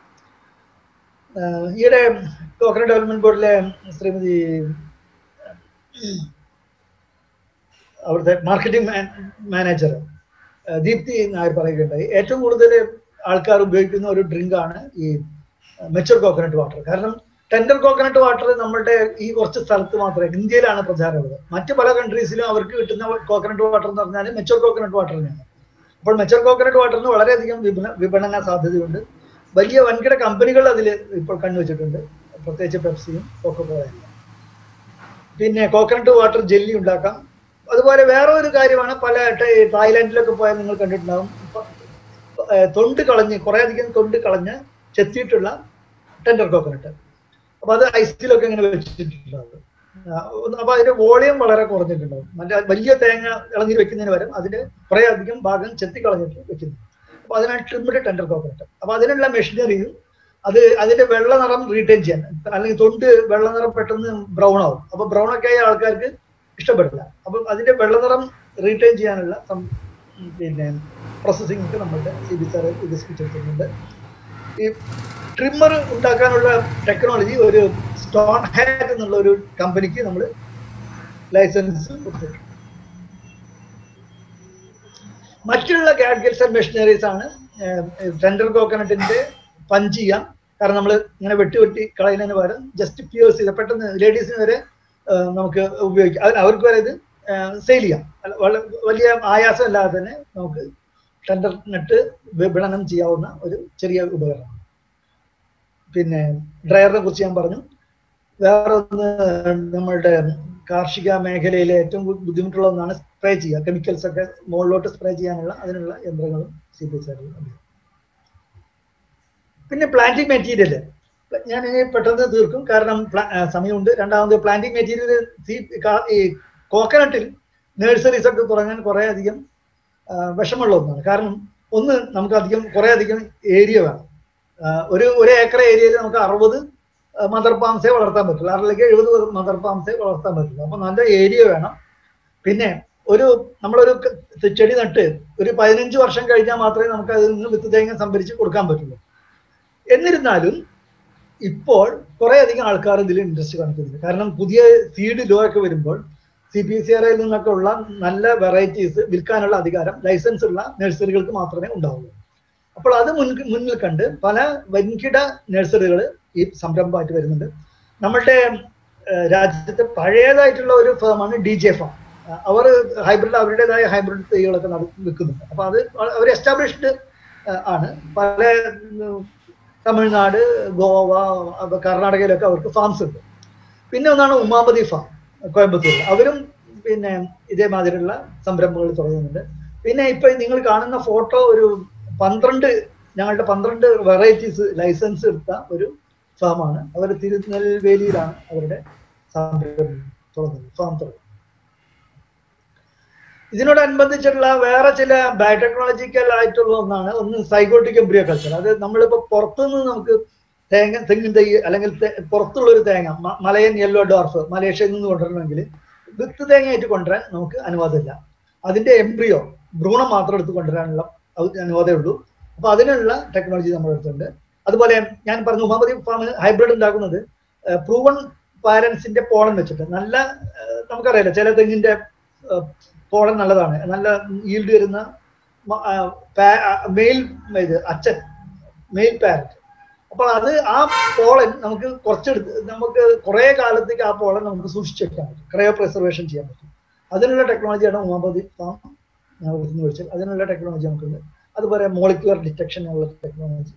Speaker 1: ഈയിടെ കോക്കനട്ട് ഡെവലപ്മെന്റ് ബോർഡിലെ ശ്രീമതി അവിടുത്തെ മാർക്കറ്റിംഗ് മാനേജർ ദീപ്തി നായർ പറയുകയുണ്ടായി ഏറ്റവും കൂടുതൽ ആൾക്കാർ ഉപയോഗിക്കുന്ന ഒരു ഡ്രിങ്ക് ആണ് ഈ മെച്ചൂർ കോക്കനട്ട് വാട്ടർ കാരണം ടെൻഡർ കോക്കനട്ട് വാട്ടർ നമ്മുടെ ഈ കുറച്ച് സ്ഥലത്ത് മാത്രമേ ഇന്ത്യയിലാണ് പ്രചാരമുള്ളത് മറ്റ് പല കൺട്രീസിലും അവർക്ക് കിട്ടുന്ന കോക്കനട്ട് വാട്ടർ എന്ന് പറഞ്ഞാൽ മെച്ചൂർ കോക്കനട്ട് വാട്ടർ തന്നെയാണ് അപ്പോൾ മെച്ചൂർ കോക്കനട്ട് വാട്ടറിന് വളരെയധികം വിപണ വിപണന സാധ്യതയുണ്ട് വലിയ വൻകിട കമ്പനികൾ അതിൽ ഇപ്പോൾ കണ്ണുവച്ചിട്ടുണ്ട് പ്രത്യേകിച്ച് പെപ്സിയും കോക്കോകോളയും പിന്നെ കോക്കനട്ട് വാട്ടർ ജെല്ലി ഉണ്ടാക്കാം അതുപോലെ വേറെ ഒരു കാര്യമാണ് പല ട- തായ്ലാന്റിലൊക്കെ പോയാൽ നിങ്ങൾ കണ്ടിട്ടുണ്ടാവും പ- ഏർ തൊണ്ട് കളഞ്ഞ് കുറെ അധികം തൊണ്ട് കളഞ്ഞ് ചെത്തിയിട്ടുള്ള ടെൻഡർ കോക്കനട്ട് അപ്പൊ അത് ഐസിലൊക്കെ ഇങ്ങനെ വെച്ചിട്ടുണ്ടാവും ആ, ഒന്ന് അപ്പൊ അതിന്റെ വോളിയം വളരെ കുറഞ്ഞിട്ടുണ്ടാവും മറ്റേ വലിയ തേങ്ങ ഇളനീര് വെക്കുന്നതിന് പകരം അതിന്റെ കുറെ അധികം ഭാഗം ചെത്തി കളഞ്ഞിട്ട് വെക്കുന്നു അപ്പൊ അതിനാണ് ട്രിമ്മിഡ് ടെൻഡർ കോക്കനട്ട് അപ്പൊ അതിനുള്ള മെഷീനറിയും അത് അതിന്റെ വെള്ള നിറം റീറ്റെയിൻ ചെയ്യാൻ അല്ലെങ്കിൽ തൊണ്ട് വെള്ള നിറം പെട്ടെന്ന് ബ്രൗൺ ആവും അപ്പൊ ബ്രൗൺ ഒക്കെ ആയ ആൾക്കാർക്ക് ഇഷ്ടപ്പെടില്ല അപ്പം അതിന്റെ വെള്ള നിറം റീറ്റെയിൻ ചെയ്യാനുള്ള സം- ഉം പിന്നെ പ്രോസസ്സിംഗ് ഒക്കെ നമ്മളുടെ സി ബി സാർ വികസിപ്പിച്ചെടുത്തിട്ടുണ്ട് ഈ ട്രിമ്മർ ഉണ്ടാക്കാനുള്ള ടെക്നോളജി ഒരു സ്റ്റോൺ ഹാറ്റ് എന്നുള്ള ഒരു കമ്പനിക്ക് നമ്മൾ ലൈസൻസ് കൊടുത്തിട്ടുണ്ട് മറ്റുള്ള ഗാഡ്ഗറ്റ്സ് ആൻഡ് മെഷീനറീസ് ആണ് ടെൻഡർ കോക്കനട്ടിന്റെ പഞ്ച് ചെയ്യാം കാരണം നമ്മൾ ഇങ്ങനെ വെട്ടി വെട്ടി കളയുന്നതിന് പകരം ജസ്റ്റ് പിയേഴ്സ് ചെയ്ത് പെട്ടെന്ന് ലേഡീസിന് വരെ ആ, നമുക്ക് ഉപയോഗിക്കാം അത് അവർക്ക് വരെ ഇത് സെയിൽ ചെയ്യാം അല്ല, വള- വലിയ ആയാസം അല്ലാതെ തന്നെ നമുക്ക് ടെൻഡർ നട്ട് വിപണനം ചെയ്യാവുന്ന ഒരു ചെറിയ ഉപകരണം പിന്നെ ഡ്രയറിനെ കുറിച്ച് ഞാൻ പറഞ്ഞു വേറെ ഒന്ന് നമ്മളുടെ കാർഷിക മേഖലയിലെ ഏറ്റവും ബു- ബുദ്ധിമുട്ടുള്ള ഒന്നാണ് സ്പ്രേ ചെയ്യുക കെമിക്കൽസ് ഒക്കെ മുകളിലോട്ട് സ്പ്രേ ചെയ്യാനുള്ള അതിനുള്ള യന്ത്രങ്ങളും സി പി എസ് പിന്നെ പ്ലാന്റിംഗ് മെറ്റീരിയൽ ഞാൻ ഇനി പെട്ടെന്ന് തീർക്കും കാരണം പ്ല- ആ, സമയമുണ്ട് രണ്ടാമത് പ്ലാന്റിംഗ് മെറ്റീരിയൽ ഈ കോക്കനട്ടിൽ നഴ്സറീസ് ഒക്കെ തുടങ്ങാൻ കുറെ അധികം ആ, വിഷമമുള്ള ഒന്നാണ് കാരണം ഒന്ന് നമുക്ക് അധികം കുറെ അധികം ഏരിയ വേണം ആ, ഒരു ഒരു ഏക്കർ ഏരിയയിൽ നമുക്ക് അറുപത് മദർ പാംസേ വളർത്താൻ പറ്റുള്ളൂ അല്ലെങ്കിൽ എഴുപത് മദർ പാംസേ വളർത്താൻ പറ്റുള്ളൂ അപ്പൊ നല്ല ഏരിയ വേണം പിന്നെ ഒരു നമ്മളൊരു ക- ചെടി നട്ട് ഒരു പതിനഞ്ച് വർഷം കഴിഞ്ഞാൽ മാത്രമേ നമുക്ക് അതിൽ നിന്ന് വിത്ത് തേങ്ങ സംഭരിച്ച് കൊടുക്കാൻ പറ്റുള്ളൂ എന്നിരുന്നാലും ഇപ്പോൾ കുറെ അധികം ആൾക്കാർ ഇതിൽ ഇൻട്രസ്റ്റ് കാണിക്കുന്നുണ്ട് കാരണം പുതിയ സീഡ് ലോ ഒക്കെ വരുമ്പോൾ സി പി സി ആറിൽ നിന്നൊക്കെ ഉള്ള നല്ല വെറൈറ്റീസ് വിൽക്കാനുള്ള അധികാരം ലൈസൻസ് ഉള്ള നഴ്സറികൾക്ക് മാത്രമേ ഉണ്ടാവുള്ളൂ അപ്പോൾ അത് മുൻ മുന്നിൽ കണ്ട് പല വൻകിട നഴ്സറികൾ ഈ സംരംഭമായിട്ട് വരുന്നുണ്ട് നമ്മളുടെ ഏഹ്, രാജ്യത്തെ പഴയതായിട്ടുള്ള ഒരു ഫേമാണ് ഡി ജെ ഫാം അവർ ഹൈബ്രിഡ് അവരുടേതായ ഹൈബ്രിഡ് തൈകളൊക്കെ നട വിൽക്കുന്നുണ്ട് അപ്പൊ അത് അവർ എസ്റ്റാബ്ലിഷ്ഡ് ആണ് പല ഉം, തമിഴ്നാട് ഗോവ അപ്പൊ കർണാടകയിലൊക്കെ അവർക്ക് ഫാംസ് ഉണ്ട് പിന്നെ ഒന്നാണ് ഉമാപതി ഫാം കോയമ്പത്തൂർ അവരും പിന്നെ ഇതേമാതിരിയുള്ള സംരംഭങ്ങൾ തുടങ്ങുന്നുണ്ട് പിന്നെ ഇപ്പൊ നിങ്ങൾ കാണുന്ന ഫോട്ടോ ഒരു പന്ത്രണ്ട് ഞങ്ങളുടെ പന്ത്രണ്ട് വെറൈറ്റീസ് ലൈസൻസ് എടുത്ത ഒരു ഫാമാണ് അവർ തിരുനെൽവേലിയിലാണ് അവരുടെ സംരംഭം തുടങ്ങുന്നത് ഫാം തുടങ്ങുന്നത് ഇതിനോടനുബന്ധിച്ചുള്ള വേറെ ചില ബയോടെക്നോളജിക്കൽ ആയിട്ടുള്ള ഒന്നാണ് ഒന്ന് സൈഗോട്ടിക് എംബ്രിയോ കൾച്ചർ അത് നമ്മളിപ്പോ പുറത്തുനിന്ന് നമുക്ക് തേങ്ങ തെങ്ങിൻ തൈ അല്ലെങ്കിൽ തെ- പുറത്തുള്ള ഒരു തേങ്ങ മ- മലയൻ യെല്ലോ ഡോർഫ് മലേഷ്യയിൽ നിന്ന് കൊണ്ടുവരണമെങ്കിൽ വിത്ത് തേങ്ങയായിട്ട് കൊണ്ടുവരാൻ നമുക്ക് അനുവാദമില്ല അതിന്റെ എംബ്രിയോ ഭ്രൂണം മാത്രം എടുത്ത് കൊണ്ടുവരാനുള്ള ഔ- അനുവാദമേ ഉള്ളൂ അപ്പൊ അതിനുള്ള ടെക്നോളജി നമ്മുടെ അടുത്തുണ്ട് അതുപോലെ ഞാൻ പറഞ്ഞു ഉമാപതി ഫാം ഹൈബ്രിഡ് ഉണ്ടാക്കുന്നത് പ്രൂവൺ പാരൻസിന്റെ പോളൻ വെച്ചിട്ട് നല്ല ഏഹ്, നമുക്കറിയാലോ ചില തെങ്ങിന്റെ പോളൻ നല്ലതാണ് നല്ല ഈൽഡ് വരുന്ന മെയിൽ ഇത് അച്ഛൻ മെയിൽ പാരന്റ് അപ്പോൾ അത് ആ പോളൻ നമുക്ക് കുറച്ചെടുത്ത് നമുക്ക് കുറെ കാലത്തേക്ക് ആ പോളൻ നമുക്ക് സൂക്ഷിച്ചു വെക്കാൻ പറ്റും ക്രയോ പ്രിസർവേഷൻ ചെയ്യാൻ പറ്റും അതിനുള്ള ടെക്നോളജിയാണ് ഉമാപതി ഫാം ഞങ്ങൾക്ക് വിളിച്ചത് അതിനുള്ള ടെക്നോളജി നമുക്കുണ്ട് അതുപോലെ മോളിക്കുലർ ഡിറ്റക്ഷൻ ഉള്ള ടെക്നോളജി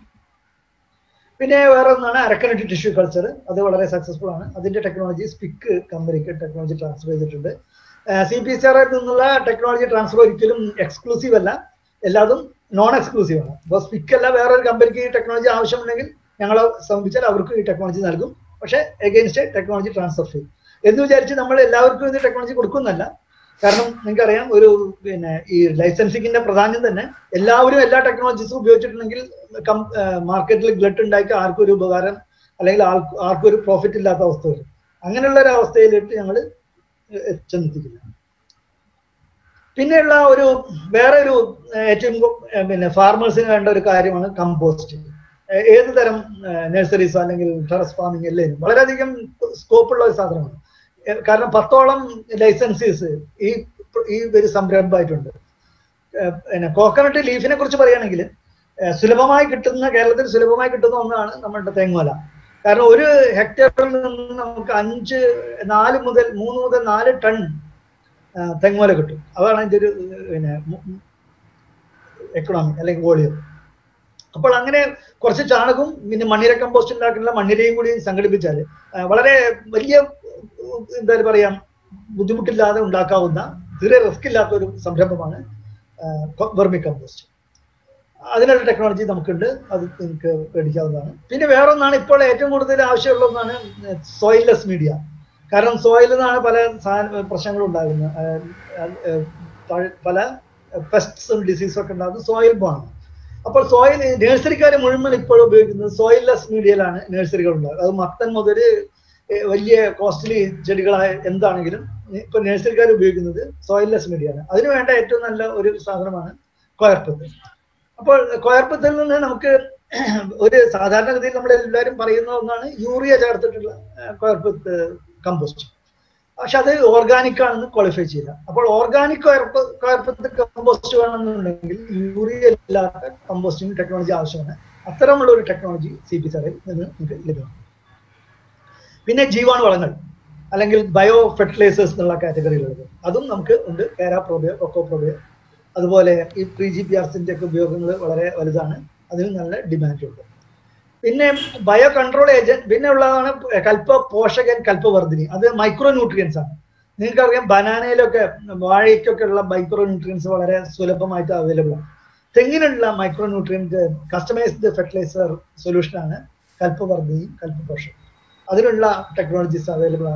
Speaker 1: പിന്നെ വേറെ ഒന്നാണ് അരക്കനട്ടി ടിഷ്യൂ കൾച്ചർ അത് വളരെ സക്സസ്ഫുൾ ആണ് അതിന്റെ ടെക്നോളജി സ്പിക്ക് കമ്പനിക്ക് ടെക്നോളജി ട്രാൻസ്ഫർ ചെയ്തിട്ടുണ്ട് സി പി സി ആറിൽ നിന്നുള്ള ടെക്നോളജി ട്രാൻസ്ഫർ ഒരിക്കലും എക്സ്ക്ലൂസീവ് അല്ല എല്ലാതും നോൺ എക്സ്ക്ലൂസീവ് ആണ് അപ്പോൾ സ്പിക്ക് അല്ല വേറൊരു കമ്പനിക്ക് ഈ ടെക്നോളജി ആവശ്യമുണ്ടെങ്കിൽ ഞങ്ങളെ സമീപിച്ചാൽ അവർക്ക് ഈ ടെക്നോളജി നൽകും പക്ഷേ എഗെയിൻസ്റ്റ് ടെക്നോളജി ട്രാൻസ്ഫർ ഫീ എന്ന് വിചാരിച്ച് നമ്മൾ എല്ലാവർക്കും ഇത് ടെക്നോളജി കൊടുക്കുന്നല്ല കാരണം നിങ്ങൾക്കറിയാം ഒരു പിന്നെ ഈ ലൈസൻസിങ്ങിന്റെ പ്രാധാന്യം തന്നെ എല്ലാവരും എല്ലാ ടെക്നോളജീസും ഉപയോഗിച്ചിട്ടുണ്ടെങ്കിൽ മാർക്കറ്റിൽ ഗ്ലട്ട് ഉണ്ടാക്കി ആർക്കും ഒരു ഉപകാരം അല്ലെങ്കിൽ ആൾക്ക് ആർക്കും ഒരു പ്രോഫിറ്റ് ഇല്ലാത്ത അവസ്ഥ വരും അങ്ങനെയുള്ള ഒരു അവസ്ഥയിലേക്ക് ഞങ്ങൾ ചെന്നെത്തിക്കില്ല പിന്നെയുള്ള ഒരു വേറെ ഒരു ഏഹ്, ഏറ്റവും കു- ഏഹ്, പിന്നെ ഫാർമേഴ്സിന് വേണ്ട ഒരു കാര്യമാണ് കമ്പോസ്റ്റ് ഏത് തരം നഴ്സറീസോ അല്ലെങ്കിൽ ടെറസ് ഫാമിംഗ് എല്ലാം വളരെയധികം സ്കോപ്പ് ഉള്ള ഒരു സാധനമാണ് ഏഹ്, കാരണം പത്തോളം ലൈസൻസീസ് ഈ ഈ ഒരു സംരംഭമായിട്ടുണ്ട് ഏഹ്, പിന്നെ കോക്കനട്ട് ലീഫിനെ കുറിച്ച് പറയുകയാണെങ്കിൽ ഏഹ്, സുലഭമായി കിട്ടുന്ന കേരളത്തിൽ സുലഭമായി കിട്ടുന്ന ഒന്നാണ് നമ്മളുടെ തെങ്ങോല കാരണം ഒരു ഹെക്ടറിൽ നിന്ന് നമുക്ക് അഞ്ച് നാല് മുതൽ മൂന്ന് മുതൽ നാല് ടൺ ആ, തെങ്ങോല കിട്ടും അതാണ് അതിന്റെ ഒരു ഏർ, പിന്നെ എക്കണോമി അല്ലെങ്കിൽ വോളിയം അപ്പോൾ അങ്ങനെ കുറച്ച് ചാണകവും പിന്നെ മണ്ണിര കമ്പോസ്റ്റ് ഉണ്ടാക്കുന്ന മണ്ണിരയും കൂടി സംഘടിപ്പിച്ചാൽ ആ, വളരെ വലിയ ഉം, എന്താ പറയാ ബുദ്ധിമുട്ടില്ലാതെ ഉണ്ടാക്കാവുന്ന തീരെ റിസ്ക് ഇല്ലാത്ത ഒരു സംരംഭമാണ് വെർമി കമ്പോസ്റ്റ് അതിനുള്ള ടെക്നോളജി നമുക്കുണ്ട് അത് നിങ്ങൾക്ക് മേടിക്കാവുന്നതാണ് പിന്നെ വേറെ ഒന്നാണ് ഇപ്പോൾ ഏറ്റവും കൂടുതൽ ആവശ്യമുള്ള ഒന്നാണ് സോയിൽലെസ് മീഡിയ കാരണം സോയിലിൽ നിന്നാണ് പല സാധന പ്രശ്നങ്ങളും ഉണ്ടാകുന്നത് ആഹ് ആഹ് പ- പല പെസ്റ്റും ഡിസീസും ഒക്കെ ഉണ്ടാകുന്നത് സോയിൽ ബോണാണ് അപ്പോൾ സോയിൽ നഴ്സറിക്കാർ മുഴുവൻ ഇപ്പോൾ ഉപയോഗിക്കുന്നത് സോയിൽലെസ് മീഡിയയിലാണ് നഴ്സറികൾ ഉണ്ടാകുന്നത് അത് മത്തൻ മുതൽ വലിയ കോസ്റ്റ്ലി ചെടികളായ എന്താണെങ്കിലും ഇപ്പൊ നഴ്സറിക്കാർ ഉപയോഗിക്കുന്നത് സോയിൽലെസ് മീഡിയയാണ് അതിന് വേണ്ട ഏറ്റവും നല്ല ഒരു സാധനമാണ് കോയർപ്പത്ത് അപ്പോൾ കോയർപ്പത്തിൽ നിന്ന് നമുക്ക് ഒരു സാധാരണഗതിയിൽ നമ്മൾ എല്ലാവരും പറയുന്ന ഒന്നാണ് യൂറിയ ചേർത്തിട്ടുള്ള കോയർപ്പത്ത് കമ്പോസ്റ്റ് പക്ഷെ അത് ഓർഗാനിക് ആണെന്ന് ക്വാളിഫൈ ചെയ്യില്ല അപ്പോൾ ഓർഗാനിക് കോയർപ്പത്ത് കമ്പോസ്റ്റ് വേണമെന്നുണ്ടെങ്കിൽ യൂറിയ ഇല്ലാത്ത കമ്പോസ്റ്റിംഗ് ടെക്നോളജി ആവശ്യമാണ് അത്തരമുള്ള ഒരു ടെക്നോളജി സി പി സാറിൽ നിന്ന് നമുക്ക് ലഭ്യമാണ് പിന്നെ ജീവാണു വളങ്ങൾ അല്ലെങ്കിൽ ബയോ ഫെർട്ടിലൈസേഴ്സ് എന്നുള്ള കാറ്റഗറിയിലുള്ളത് അതും നമുക്ക് ഉണ്ട് പാരാപ്രോബിയോ കൊക്കോപ്രോബിയോ അതുപോലെ ഈ പ്രീ ജി പി ആർസിന്റെ ഒക്കെ ഉപയോഗങ്ങൾ വളരെ വലുതാണ് അതിന് നല്ല ഡിമാൻഡ് ഉണ്ട് പിന്നെ ബയോ കൺട്രോൾ ഏജന്റ് പിന്നെ ഉള്ളതാണ് കൽപ്പ പോഷകൻ കൽപ്പവർദ്ധിനി അത് മൈക്രോ ന്യൂട്രിയൻസ് ആണ് നിങ്ങൾക്കറിയാം ബനാനയിലൊക്കെ വാഴയ്ക്കൊക്കെ ഉള്ള മൈക്രോ ന്യൂട്രിയൻസ് വളരെ സുലഭമായിട്ട് അവൈലബിൾ ആണ് തെങ്ങിനുള്ള micro nutrient customised fertiliser solution ആണ് കൽപ്പവർദ്ധിനി കൽപ്പപോഷകം അതിനുള്ള ടെക്നോളജീസ് അവൈലബിൾ ആണ്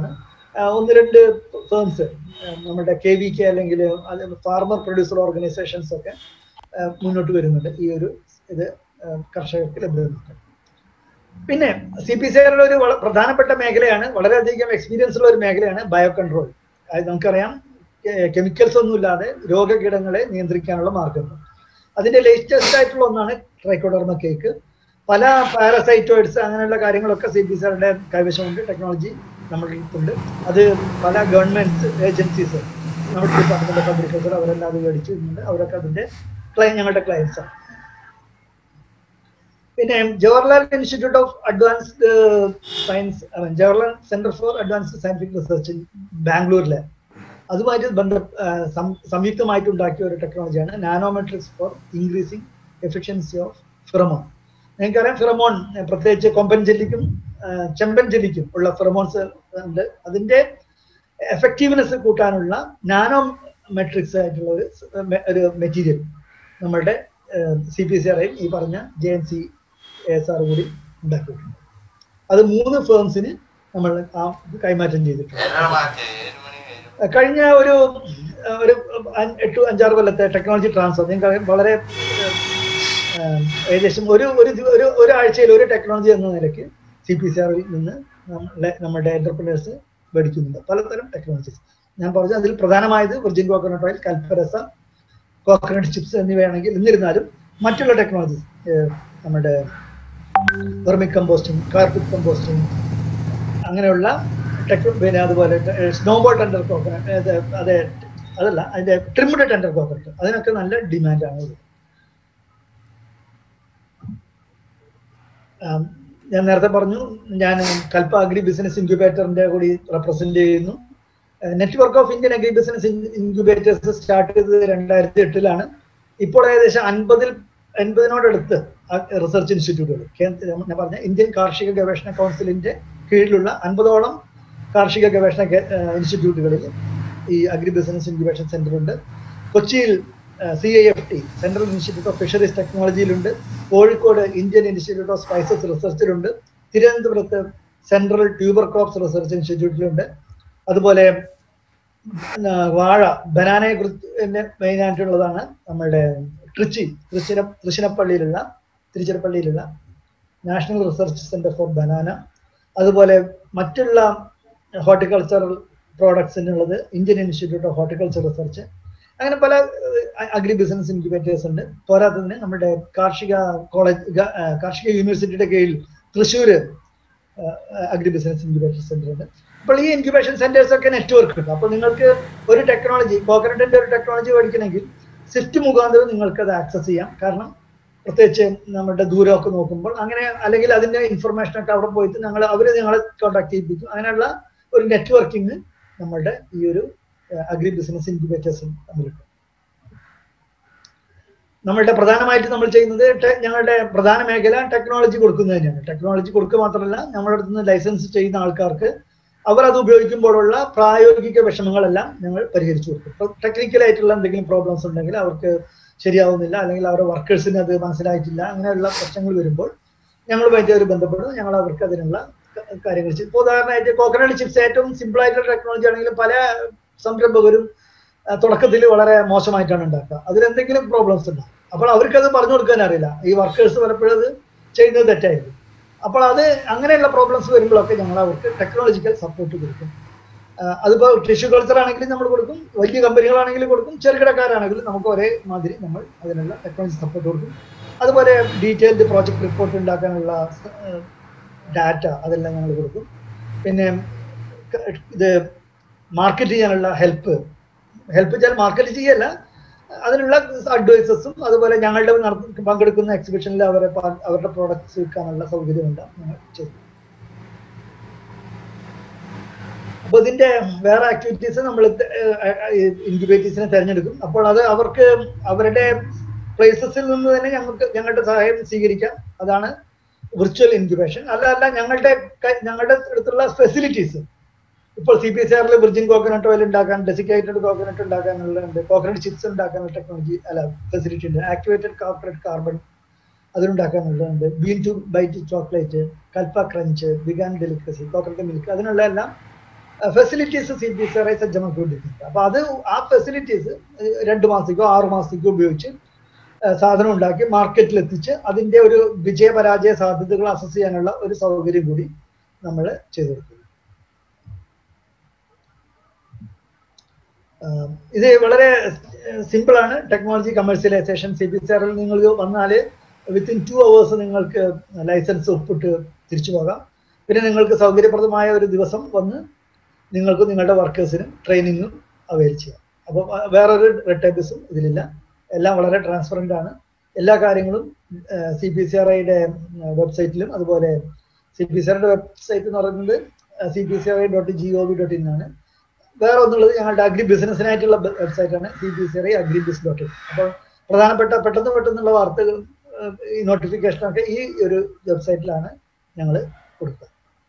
Speaker 1: ആ, ഒന്ന് രണ്ട് ഫേംസ് നമ്മുടെ കെ വി കെ അല്ലെങ്കിൽ ഫാർമർ പ്രൊഡ്യൂസർ ഓർഗനൈസേഷൻസ് ഒക്കെ ആ, മുന്നോട്ട് വരുന്നുണ്ട് ഈ ഒരു ഇത് ആ, കർഷകർക്ക് ലഭ്യമാക്കാൻ പിന്നെ സി പി സിയുടെ ഒരു വള- പ്രധാനപ്പെട്ട മേഖലയാണ് വളരെയധികം എക്സ്പീരിയൻസ് ഉള്ള ഒരു മേഖലയാണ് ബയോ കൺട്രോൾ അത് നമുക്കറിയാം കെമിക്കൽസ് ഒന്നും ഇല്ലാതെ രോഗകീടങ്ങളെ നിയന്ത്രിക്കാനുള്ള മാർഗങ്ങൾ അതിന്റെ ലേറ്റസ്റ്റ് ആയിട്ടുള്ള ഒന്നാണ് ട്രൈക്കോഡർമ കേക്ക് പല പാരസൈറ്റോയിഡ്സ് അങ്ങനെയുള്ള കാര്യങ്ങളൊക്കെ സി പി സിയുടെ കൈവശമുണ്ട് ടെക്നോളജി നമ്മുടെ അടുത്തുണ്ട് അത് പല ഗവൺമെന്റ് ഏജൻസീസ് നമ്മുടെ ഡിപ്പാർട്ട്മെന്റ് ഓഫ് അഗ്രികൾച്ചർ അവരെല്ലാം അത് മേടിച്ചിട്ടുണ്ട് അവരൊക്കെ അതിന്റെ ക്ലൈൻ ഞങ്ങളുടെ ക്ലയൻസ് ആണ് പിന്നെ Jawaharlal institute of advanced science Jawaharlal centre for advanced scientific research ബാംഗ്ലൂരിലെ അതുമായിട്ട് ബന്ധ ആ, സം- സംയുക്തമായിട്ട് ഉണ്ടാക്കിയ ഒരു ടെക്നോളജിയാണ് nanometrics for increasing efficiency of pheromone നിങ്ങൾക്കറിയാം ഫിറമോൺ ഏ, പ്രത്യേകിച്ച് കൊമ്പൻ ജെല്ലിക്കും ആ, ചെമ്പൻ ജെല്ലിക്കും ഉള്ള ഫിറമോൺസ് ഉണ്ട് അതിന്റെ എഫക്റ്റീവ്നെസ് കൂട്ടാനുള്ള നാനോ മെട്രിക്സ് ആയിട്ടുള്ള ഒരു സ്- മെ- ഒരു മെറ്റീരിയൽ നമ്മളുടെ സി പി സി ആറേയും ഈ പറഞ്ഞ J N C S R കൂടി ഉണ്ടാക്കിയിട്ടുണ്ട് അത് മൂന്ന് ഫേംസിന് നമ്മൾ ആ ഇത് കൈമാറ്റം ചെയ്തിട്ടുണ്ട് കഴിഞ്ഞ ഒരു ഏഹ്, ഒരു അഞ്ച് എട്ട് അഞ്ചാറ് കൊല്ലത്തെ ടെക്നോളജി ട്രാൻസ്ഫർ നിങ്ങൾക്ക് വളരെ ഏഹ്, ഏകദേശം ഒരു ഒരു ദിവ- ഒരു ഒരാഴ്ചയിൽ ഒരു ടെക്നോളജി എന്ന നിലയ്ക്ക് സി പി സി ആറിൽ നിന്ന് നമ്മളെ നമ്മുടെ എന്റർപ്രിനേഴ്സ് മേടിക്കുന്നുണ്ട് പലതരം ടെക്നോളജീസ് ഞാൻ പറഞ്ഞു അതിൽ പ്രധാനമായത് virgin coconut oil Kalparasa coconut chips എന്നിവയാണെങ്കിൽ എന്നിരുന്നാലും മറ്റുള്ള ടെക്നോളജീസ് നമ്മുടെ വെർമിക് കമ്പോസ്റ്റിംഗ് കാർപ്പിക് കമ്പോസ്റ്റിംഗ് അങ്ങനെയുള്ള ടെക് പിന്നെ അതുപോലെ സ്നോബോൾ ടെൻഡർ കോക്കനട്ട് അതെ അതല്ല അതിന്റെ ട്രിംഡ് ടെൻഡർ കോക്കനട്ട് അതിനൊക്കെ നല്ല ഡിമാൻഡാണ് ഉള്ളത് ആം, ഞാൻ നേരത്തെ പറഞ്ഞു ഞാൻ കൽപ്പ അഗ്രി ബിസിനസ് ഇൻക്യുബേറ്ററിന്റെ കൂടി റെപ്രസെന്റ് ചെയ്യുന്നു network of Indian agri business incubators start ചെയ്തത് രണ്ടായിരത്തി എട്ടിലാണ് ഇപ്പോൾ ഏകദേശം അൻപതിൽ എൺപതിനോടടുത്ത് റിസർച്ച് ഇൻസ്റ്റിറ്റ്യൂട്ടുകൾ കേന്ദ്ര ഞാൻ പറഞ്ഞ ഇന്ത്യൻ കാർഷിക ഗവേഷണ കൗൺസിലിന്റെ കീഴിലുള്ള അൻപതോളം കാർഷിക ഗവേഷണ കേ- ഏഹ് ഇൻസ്റ്റിറ്റ്യൂട്ടുകളിൽ ഈ അഗ്രി ബിസിനസ് ഇൻക്യുബേഷൻ സെന്റർ ഉണ്ട് കൊച്ചിയിൽ C I F T central institute of fisheries ടെക്നോളജിയിലുണ്ട് Kozhikode Indian institute of spices റിസർച്ചിലുണ്ട് തിരുവനന്തപുരത്ത് സെൻട്രൽ ട്യൂബർ ക്രോപ്സ് റിസർച്ച് ഇൻസ്റ്റിറ്റ്യൂട്ടിലുണ്ട് അതുപോലെ ആ, വാഴ ബനാനയെ കുറിച്ച് മെയിൻ ആയിട്ടുള്ളതാണ് നമ്മളുടെ ട്രിച്ചി തൃശ്ശിര തൃശ്ശിനപ്പള്ളിയിലുള്ള തിരുച്ചിറപ്പള്ളിയിലുള്ള national research centre for banana അതുപോലെ മറ്റുള്ള ഹോർട്ടിക്കൾച്ചറൽ പ്രോഡക്ട്സിനുള്ളത് Indian institute of horticulture research അങ്ങനെ പല അഗ്രി ബിസിനസ് ഇൻക്യുബേറ്റേഴ്സ് ഉണ്ട് പോരാത്തതിന് നമ്മുടെ കാർഷിക കോളേജ് ഗ- ആ, കാർഷിക യൂണിവേഴ്സിറ്റിയുടെ കീഴിൽ Thrissur agri business incubation centre ഉണ്ട് അപ്പോൾ ഈ ഇൻക്യുബേഷൻ സെന്റേഴ്സ് ഒക്കെ നെറ്റ്വർക്ക് ഉണ്ട് അപ്പോൾ നിങ്ങൾക്ക് ഒരു ടെക്നോളജി കോക്കനട്ടിന്റെ ഒരു ടെക്നോളജി പഠിക്കണമെങ്കിൽ സ്വിഫ്റ്റ് മുഖാന്തരം നിങ്ങൾക്ക് അത് ആക്സസ് ചെയ്യാം കാരണം പ്രത്യേകിച്ച് നമ്മുടെ ദൂരമൊക്കെ നോക്കുമ്പോൾ അങ്ങനെ അല്ലെങ്കിൽ അതിന്റെ ഇൻഫർമേഷൻ ഒക്കെ അവിടെ പോയിട്ട് ഞങ്ങൾ അവർ ഞങ്ങളെ കോൺടാക്ട് ചെയ്യിപ്പിക്കും അങ്ങനെയുള്ള ഒരു നെറ്റ്വർക്കിംഗ് നമ്മളുടെ ഈ ഒരു അഗ്രി ബിസിനസ് ഇൻക്യുബേറ്റേഴ്സും തമ്മിലുണ്ട് നമ്മളുടെ പ്രധാനമായിട്ട് നമ്മൾ ചെയ്യുന്നത് ടെ- ഞങ്ങളുടെ പ്രധാന മേഖല ടെക്നോളജി കൊടുക്കുന്നത് തന്നെയാണ് ടെക്നോളജി കൊടുക്കുക മാത്രമല്ല നമ്മുടെ അടുത്ത് നിന്ന് ലൈസൻസ് ചെയ്യുന്ന ആൾക്കാർക്ക് അവർ അത് ഉപയോഗിക്കുമ്പോഴുള്ള പ്രായോഗിക വിഷമങ്ങളെല്ലാം ഞങ്ങൾ പരിഹരിച്ചു കൊടുക്കും ഇപ്പൊ ടെക്നിക്കൽ ആയിട്ടുള്ള എന്തെങ്കിലും പ്രോബ്ലംസ് ഉണ്ടെങ്കിൽ അവർക്ക് ശരിയാവുന്നില്ല അല്ലെങ്കിൽ അവരുടെ വർക്കേഴ്സിന് അത് മനസ്സിലായിട്ടില്ല അങ്ങനെയുള്ള പ്രശ്നങ്ങൾ വരുമ്പോൾ ഞങ്ങളുമായിട്ട് അവർ ബന്ധപ്പെടുന്നു ഞങ്ങൾ അവർക്ക് അതിനുള്ള ക- കാര്യങ്ങൾ ചെയ്യും ഇപ്പോൾ ഉദാഹരണമായിട്ട് കോക്കനട്ട് ചിപ്സ് ഏറ്റവും സിമ്പിൾ ആയിട്ടുള്ള ടെക്നോളജി ആണെങ്കിലും പല സംരംഭകരും ആ, തുടക്കത്തിൽ വളരെ മോശമായിട്ടാണ് ഉണ്ടാക്കുക അതിലെന്തെങ്കിലും പ്രോബ്ലംസ് ഉണ്ടാവും അപ്പോൾ അവർക്ക് അത് പറഞ്ഞു കൊടുക്കാൻ അറിയില്ല ഈ വർക്കേഴ്സ് പലപ്പോഴും അത് ചെയ്യുന്നത് തെറ്റായിരിക്കും അപ്പോൾ അത് അങ്ങനെയുള്ള പ്രോബ്ലംസ് വരുമ്പോഴൊക്കെ ഞങ്ങൾ അവർക്ക് ടെക്നോളജിക്കൽ സപ്പോർട്ട് കൊടുക്കും ആ, അതിപ്പോ ടിഷ്യൂ കൾച്ചർ ആണെങ്കിലും നമ്മൾ കൊടുക്കും വലിയ കമ്പനികളാണെങ്കിലും കൊടുക്കും ചെറുകിടക്കാരാണെങ്കിലും നമുക്ക് ഒരേ മാതിരി നമ്മൾ അതിനുള്ള ടെക്നോളജി സപ്പോർട്ട് കൊടുക്കും അതുപോലെ ഡീറ്റെയിൽഡ് പ്രോജക്ട് റിപ്പോർട്ട് ഉണ്ടാക്കാനുള്ള ഡാറ്റ അതെല്ലാം ഞങ്ങൾ കൊടുക്കും പിന്നെ ക- ഇത് മാർക്കറ്റ് ചെയ്യാനുള്ള ഹെൽപ്പ് ഹെൽപ്പ് ചെയ്യാൻ മാർക്കറ്റ് ചെയ്യല്ല അതിനുള്ള അഡ്വൈസസും അതുപോലെ ഞങ്ങളുടെ നടത്ത- പങ്കെടുക്കുന്ന എക്സിബിഷനിൽ അവരെ പാ- അവരുടെ പ്രോഡക്ട്സ് വിൽക്കാനുള്ള സൗകര്യമുണ്ട് ഞങ്ങൾ ചെയ്തു അപ്പൊ ഇതിന്റെ വേറെ ആക്ടിവിറ്റീസ് നമ്മൾ ഇൻക്യുബേറ്റീസിനെ തിരഞ്ഞെടുക്കും അപ്പോൾ അത് അവർക്ക് അവരുടെ പ്ലേസസിൽ നിന്ന് തന്നെ ഞങ്ങൾക്ക് ഞങ്ങളുടെ സഹായം സ്വീകരിക്കാം അതാണ് വിർച്വൽ ഇൻക്യുബേഷൻ അല്ല അല്ല ഞങ്ങളുടെ ക- ഞങ്ങളുടെ അടുത്തുള്ള ഫെസിലിറ്റീസ് ഇപ്പോൾ സി പി സി ആറിൽ വിർജിൻ കോക്കനട്ട് ഓയിൽ ഉണ്ടാക്കാൻ ഡെസിക്കേറ്റഡ് കോക്കനട്ട് ഉണ്ടാക്കാനുള്ളുണ്ട് കോക്കനട്ട് ചിപ്സ് ഉണ്ടാക്കാനുള്ള ടെക്നോളജി അല്ല ഫെസിലിറ്റി ഉണ്ട് ആക്ടിവേറ്റഡ് കോർപ്പറേറ്റ് കാർബൺ അതിനുണ്ടാക്കാനുള്ളതുണ്ട് bean to bite chocolate Kalpa crunch vegan delicacy coconut milk അതിനുള്ള എല്ലാം ഫെസിലിറ്റീസ് സി ബി സി സജ്ജമാക്കിക്കൊണ്ടിരിക്കുന്നത് അപ്പൊ അത് ആ ഫെസിലിറ്റീസ് രണ്ട് മാസത്തേക്കോ ആറു മാസത്തേക്കോ ഉപയോഗിച്ച് ഏഹ് സാധനം ഉണ്ടാക്കി മാർക്കറ്റിൽ എത്തിച്ച് അതിന്റെ ഒരു വിജയപരാജയ സാധ്യതകൾ അസസ് ചെയ്യാനുള്ള ഒരു സൗകര്യം കൂടി നമ്മൾ ചെയ്തു കൊടുക്കുന്നു ആഹ് ഇത് വളരെ സിമ്പിൾ ആണ് technology commercialisation C B C ആറിൽ നിങ്ങൾ വന്നാൽ വിത്തിൻ ടു അവേഴ്സ് നിങ്ങൾക്ക് ലൈസൻസ് ഒപ്പിട്ട് തിരിച്ചു പോകാം പിന്നെ നിങ്ങൾക്ക് സൗകര്യപ്രദമായ ഒരു ദിവസം വന്ന് നിങ്ങൾക്ക് നിങ്ങളുടെ വർക്കേഴ്സിനും ട്രെയിനിങ്ങും അവൈൽ ചെയ്യാം അപ്പോൾ വേറൊരു റെഡ് ടൈപ്പിസും ഇതിലില്ല എല്ലാം വളരെ ട്രാൻസ്പെറൻ്റ് ആണ് എല്ലാ കാര്യങ്ങളും സി പി സി ആർ ഐയുടെ വെബ്സൈറ്റിലും അതുപോലെ സി പി സി ആറിന്റെ വെബ്സൈറ്റ് എന്ന് പറയുന്നത് C P C R I dot G O V dot in ആണ് വേറെ ഒന്നുള്ളത് ഞങ്ങളുടെ അഗ്രി ബിസിനസ്സിനായിട്ടുള്ള വെബ്സൈറ്റ് ആണ് C P C R I agri biz dot in അപ്പോൾ പ്രധാനപ്പെട്ട പെട്ടെന്ന് പെട്ടെന്നുള്ള വാർത്തകൾ ഏഹ്, ഈ നോട്ടിഫിക്കേഷനൊക്കെ ഈ ഒരു വെബ്സൈറ്റിലാണ് ഞങ്ങൾ കൊടുക്കുക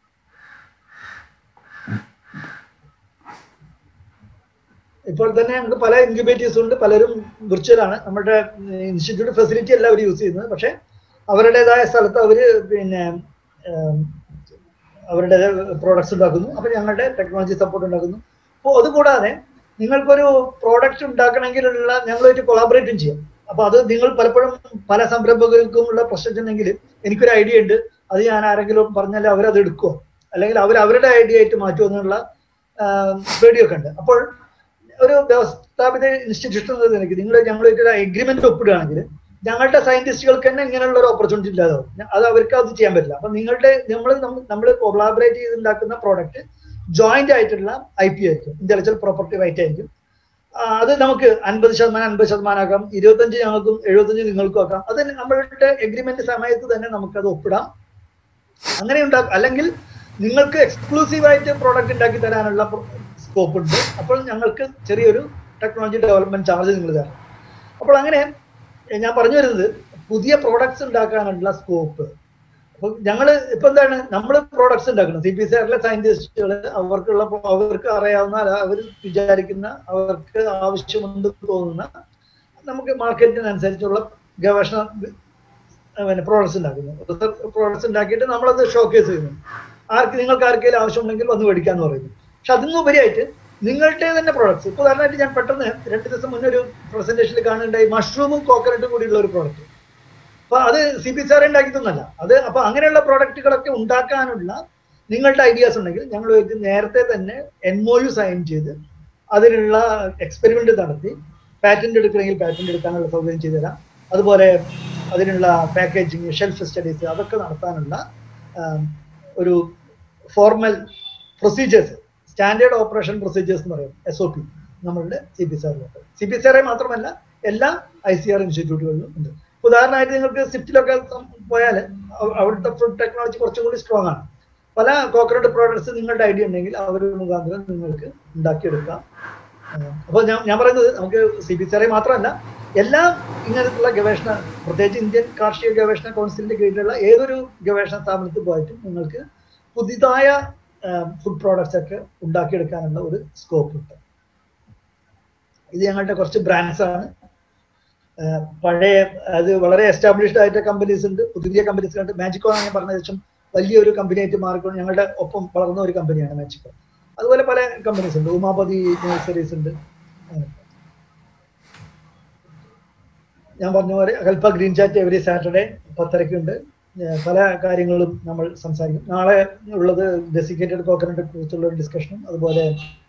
Speaker 1: ഇപ്പോൾ തന്നെ ഞങ്ങൾക്ക് പല ഇൻക്യുബേറ്റീവ്സ് ഉണ്ട് പലരും വിർച്വൽ ആണ് നമ്മുടെ ഇൻസ്റ്റിറ്റ്യൂട്ട് ഫെസിലിറ്റി അല്ല അവർ യൂസ് ചെയ്യുന്നത് പക്ഷെ അവരുടേതായ സ്ഥലത്ത് അവർ പിന്നെ ഏം, അവരുടെ പ്രോഡക്ട്സ് ഉണ്ടാക്കുന്നു അപ്പൊ ഞങ്ങളുടെ ടെക്നോളജി സപ്പോർട്ട് ഉണ്ടാക്കുന്നു അപ്പോൾ അതുകൂടാതെ നിങ്ങൾക്കൊരു പ്രോഡക്റ്റ് ഉണ്ടാക്കണമെങ്കിലുള്ള ഞങ്ങളായിട്ട് കൊളാബറേറ്റും ചെയ്യാം അപ്പൊ അത് നിങ്ങൾ പലപ്പോഴും പല സംരംഭകർക്കും ഉള്ള പ്രശ്നമുണ്ടെങ്കിൽ എനിക്കൊരു ഐഡിയ ഉണ്ട് അത് ഞാൻ ആരെങ്കിലും പറഞ്ഞാൽ അവരത് എടുക്കുമോ അല്ലെങ്കിൽ അവർ അവരുടെ ഐഡിയ ആയിട്ട് മാറ്റുമോ എന്നുള്ള പേടിയൊക്കെ ഉണ്ട് അപ്പോൾ ഒരു വ്യവസ്ഥാപിത ഇൻസ്റ്റിറ്റ്യൂഷൻ എന്ന നിലയ്ക്ക് നിങ്ങൾ ഞങ്ങളായിട്ട് ഒരു എഗ്രിമെന്റ് ഒപ്പിടുകയാണെങ്കിൽ ഞങ്ങളുടെ സയന്റിസ്റ്റുകൾക്ക് തന്നെ ഇങ്ങനെയുള്ള ഒരു ഓപ്പർച്യൂണിറ്റി ഇല്ലാതാവും ഞ- അത് അവർക്ക് അത് ചെയ്യാൻ പറ്റില്ല അപ്പൊ നിങ്ങളുടെ നമ്മൾ നമ്മൾ കൊളാബറേറ്റ് ചെയ്ത് ഉണ്ടാക്കുന്ന പ്രോഡക്റ്റ് ജോയിന്റ് ആയിട്ടുള്ള ഐ പി ആയിരിക്കും ഇന്റലക്ച്വൽ പ്രോപ്പർട്ടി റൈറ്റ് ആയിരിക്കും ആ, അത് നമുക്ക് അൻപത് ശതമാനം അൻപത് ശതമാനം ആക്കാം ഇരുപത്തഞ്ച് ഞങ്ങൾക്കും എഴുപത്തഞ്ച് നിങ്ങൾക്കും ആക്കാം അത് നമ്മളുടെ എഗ്രിമെന്റ് സമയത്ത് തന്നെ നമുക്കത് ഒപ്പിടാം അങ്ങനെ ഉണ്ടാക്കും അല്ലെങ്കിൽ നിങ്ങൾക്ക് എക്സ്ക്ലൂസീവ് ആയിട്ട് പ്രോഡക്റ്റ് ഉണ്ടാക്കി തരാനുള്ള സ്കോപ്പ് ഉണ്ട് അപ്പോൾ ഞങ്ങൾക്ക് ചെറിയൊരു ടെക്നോളജി ഡെവലപ്മെന്റ് ചാർജ് നിങ്ങൾ തരാം അപ്പോൾ അങ്ങനെ എ, ഞാൻ പറഞ്ഞു വരുന്നത് പുതിയ പ്രോഡക്ട്സ് ഉണ്ടാക്കാനുള്ള സ്കോപ്പ് അപ്പൊ ഞങ്ങള് ഇപ്പൊ എന്താണ് നമ്മൾ പ്രോഡക്ട്സ് ഉണ്ടാക്കുന്നത് സി പി സി ആറിലെ സയന്റിസ്റ്റുകൾ അവർക്കുള്ള അവർക്ക് അറിയാവുന്ന അവർ വിചാരിക്കുന്ന അവർക്ക് ആവശ്യമുണ്ട് തോന്നുന്ന നമുക്ക് മാർക്കറ്റിനനുസരിച്ചുള്ള ഗവേഷണ പിന്നെ പ്രോഡക്ട്സ് ഉണ്ടാക്കുന്നു പ്രോഡക്ട്സ് ഉണ്ടാക്കിയിട്ട് നമ്മളത് ഷോക്കേസ് ചെയ്യുന്നു ആർക്ക് നിങ്ങൾക്ക് ആർക്കെങ്കിലും ആവശ്യമുണ്ടെങ്കിൽ വന്ന് മേടിക്കാന്ന് പറയുന്നു പക്ഷെ അതിന് ഉപരിയായിട്ട് നിങ്ങളുടെ തന്നെ പ്രോഡക്ട്സ് ഇപ്പൊ ഉദാഹരണമായിട്ട് ഞാൻ പെട്ടെന്ന് രണ്ട് ദിവസം മുന്നേ ഒരു പ്രസന്റേഷനിൽ കാണുന്നുണ്ടായി മഷ്റൂമും കോക്കനട്ടും കൂടിയുള്ള ഒരു പ്രോഡക്റ്റ് അപ്പൊ അത് സി പി സാർ ഉണ്ടാക്കിയതൊന്നല്ല അത് അപ്പൊ അങ്ങനെയുള്ള പ്രോഡക്റ്റുകളൊക്കെ ഉണ്ടാക്കാനുള്ള നിങ്ങളുടെ ഐഡിയാസ് ഉണ്ടെങ്കിൽ ഞങ്ങൾ നേരത്തെ തന്നെ എൻ ഒ യു സൈൻ ചെയ്ത് അതിനുള്ള എക്സ്പെരിമെന്റ് നടത്തി പാറ്റന്റ് എടുക്കണമെങ്കിൽ പാറ്റന്റ് എടുക്കാനുള്ള സൗകര്യം ചെയ്തു തരാം അതുപോലെ അതിനുള്ള പാക്കേജിങ് ഷെൽഫ് സ്റ്റഡീസ് അതൊക്കെ നടത്താനുള്ള ആം, ഒരു formal procedures standard operation procedures എന്ന് പറയും എസ് ഒ പി നമ്മളുടെ സി പി സാറിലുണ്ട് സി പി സാറെ മാത്രമല്ല എല്ലാ ഐ സി ആർ ഇൻസ്റ്റിറ്റ്യൂട്ടുകളിലും ഉണ്ട് ഉദാഹരണമായിട്ട് നിങ്ങൾക്ക് സിഫ്റ്റിലൊക്കെ പോയാൽ അവിടുത്തെ ഫുഡ് ടെക്നോളജി കുറച്ചും കൂടി സ്ട്രോങ് ആണ് പല കോക്കനട്ട് പ്രോഡക്ട്സ് നിങ്ങളുടെ ഐഡിയ ഉണ്ടെങ്കിൽ അവർ മുഖാന്തരം നിങ്ങൾക്ക് ഉണ്ടാക്കിയെടുക്കാം അപ്പോൾ ഞാൻ ഞാൻ പറയുന്നത് നമുക്ക് സി ബി സി ആർ മാത്രമല്ല എല്ലാ ഇങ്ങനത്തുള്ള ഗവേഷണ പ്രത്യേകിച്ച് ഇന്ത്യൻ കാർഷിക ഗവേഷണ കൗൺസിലിന്റെ കീഴിലുള്ള ഏതൊരു ഗവേഷണ സ്ഥാപനത്തിൽ പോയിട്ടും നിങ്ങൾക്ക് പുതിയതായ ഫുഡ് പ്രോഡക്ട്സ് ഒക്കെ ഉണ്ടാക്കിയെടുക്കാനുള്ള ഒരു സ്കോപ്പ് ഉണ്ട് ഇത് ഞങ്ങളുടെ കുറച്ച് ബ്രാൻഡ്സ് ആണ് ആഹ് പഴയ അത് വളരെ എസ്റ്റാബ്ലിഷ്ഡ് ആയിട്ട് കമ്പനീസ് ഉണ്ട് പുതിയ കമ്പനീസ് ഉണ്ട് മാജിക്കോ ആണ് ഞാൻ പറഞ്ഞ ശേഷം വലിയൊരു കമ്പനി ആയിട്ട് മാറിക്കൊണ്ട് ഞങ്ങളുടെ ഒപ്പം വളർന്ന ഒരു കമ്പനിയാണ് മാജിക്കോ അതുപോലെ പല കമ്പനീസ് ഉണ്ട് ഉമാപതി നഴ്സറീസ് ഉണ്ട് അങ്ങനെ. ഞാൻ പറഞ്ഞ പോലെ Kalpa green chat every Saturday പത്തരയ്ക്കുണ്ട് ഏഹ് പല കാര്യങ്ങളും നമ്മൾ സംസാരിക്കും നാളെ ഉള്ളത് ഡെസിക്കേറ്റഡ് കോക്കനട്ട് കുറിച്ചുള്ള ഒരു ഡിസ്കഷനും അതുപോലെ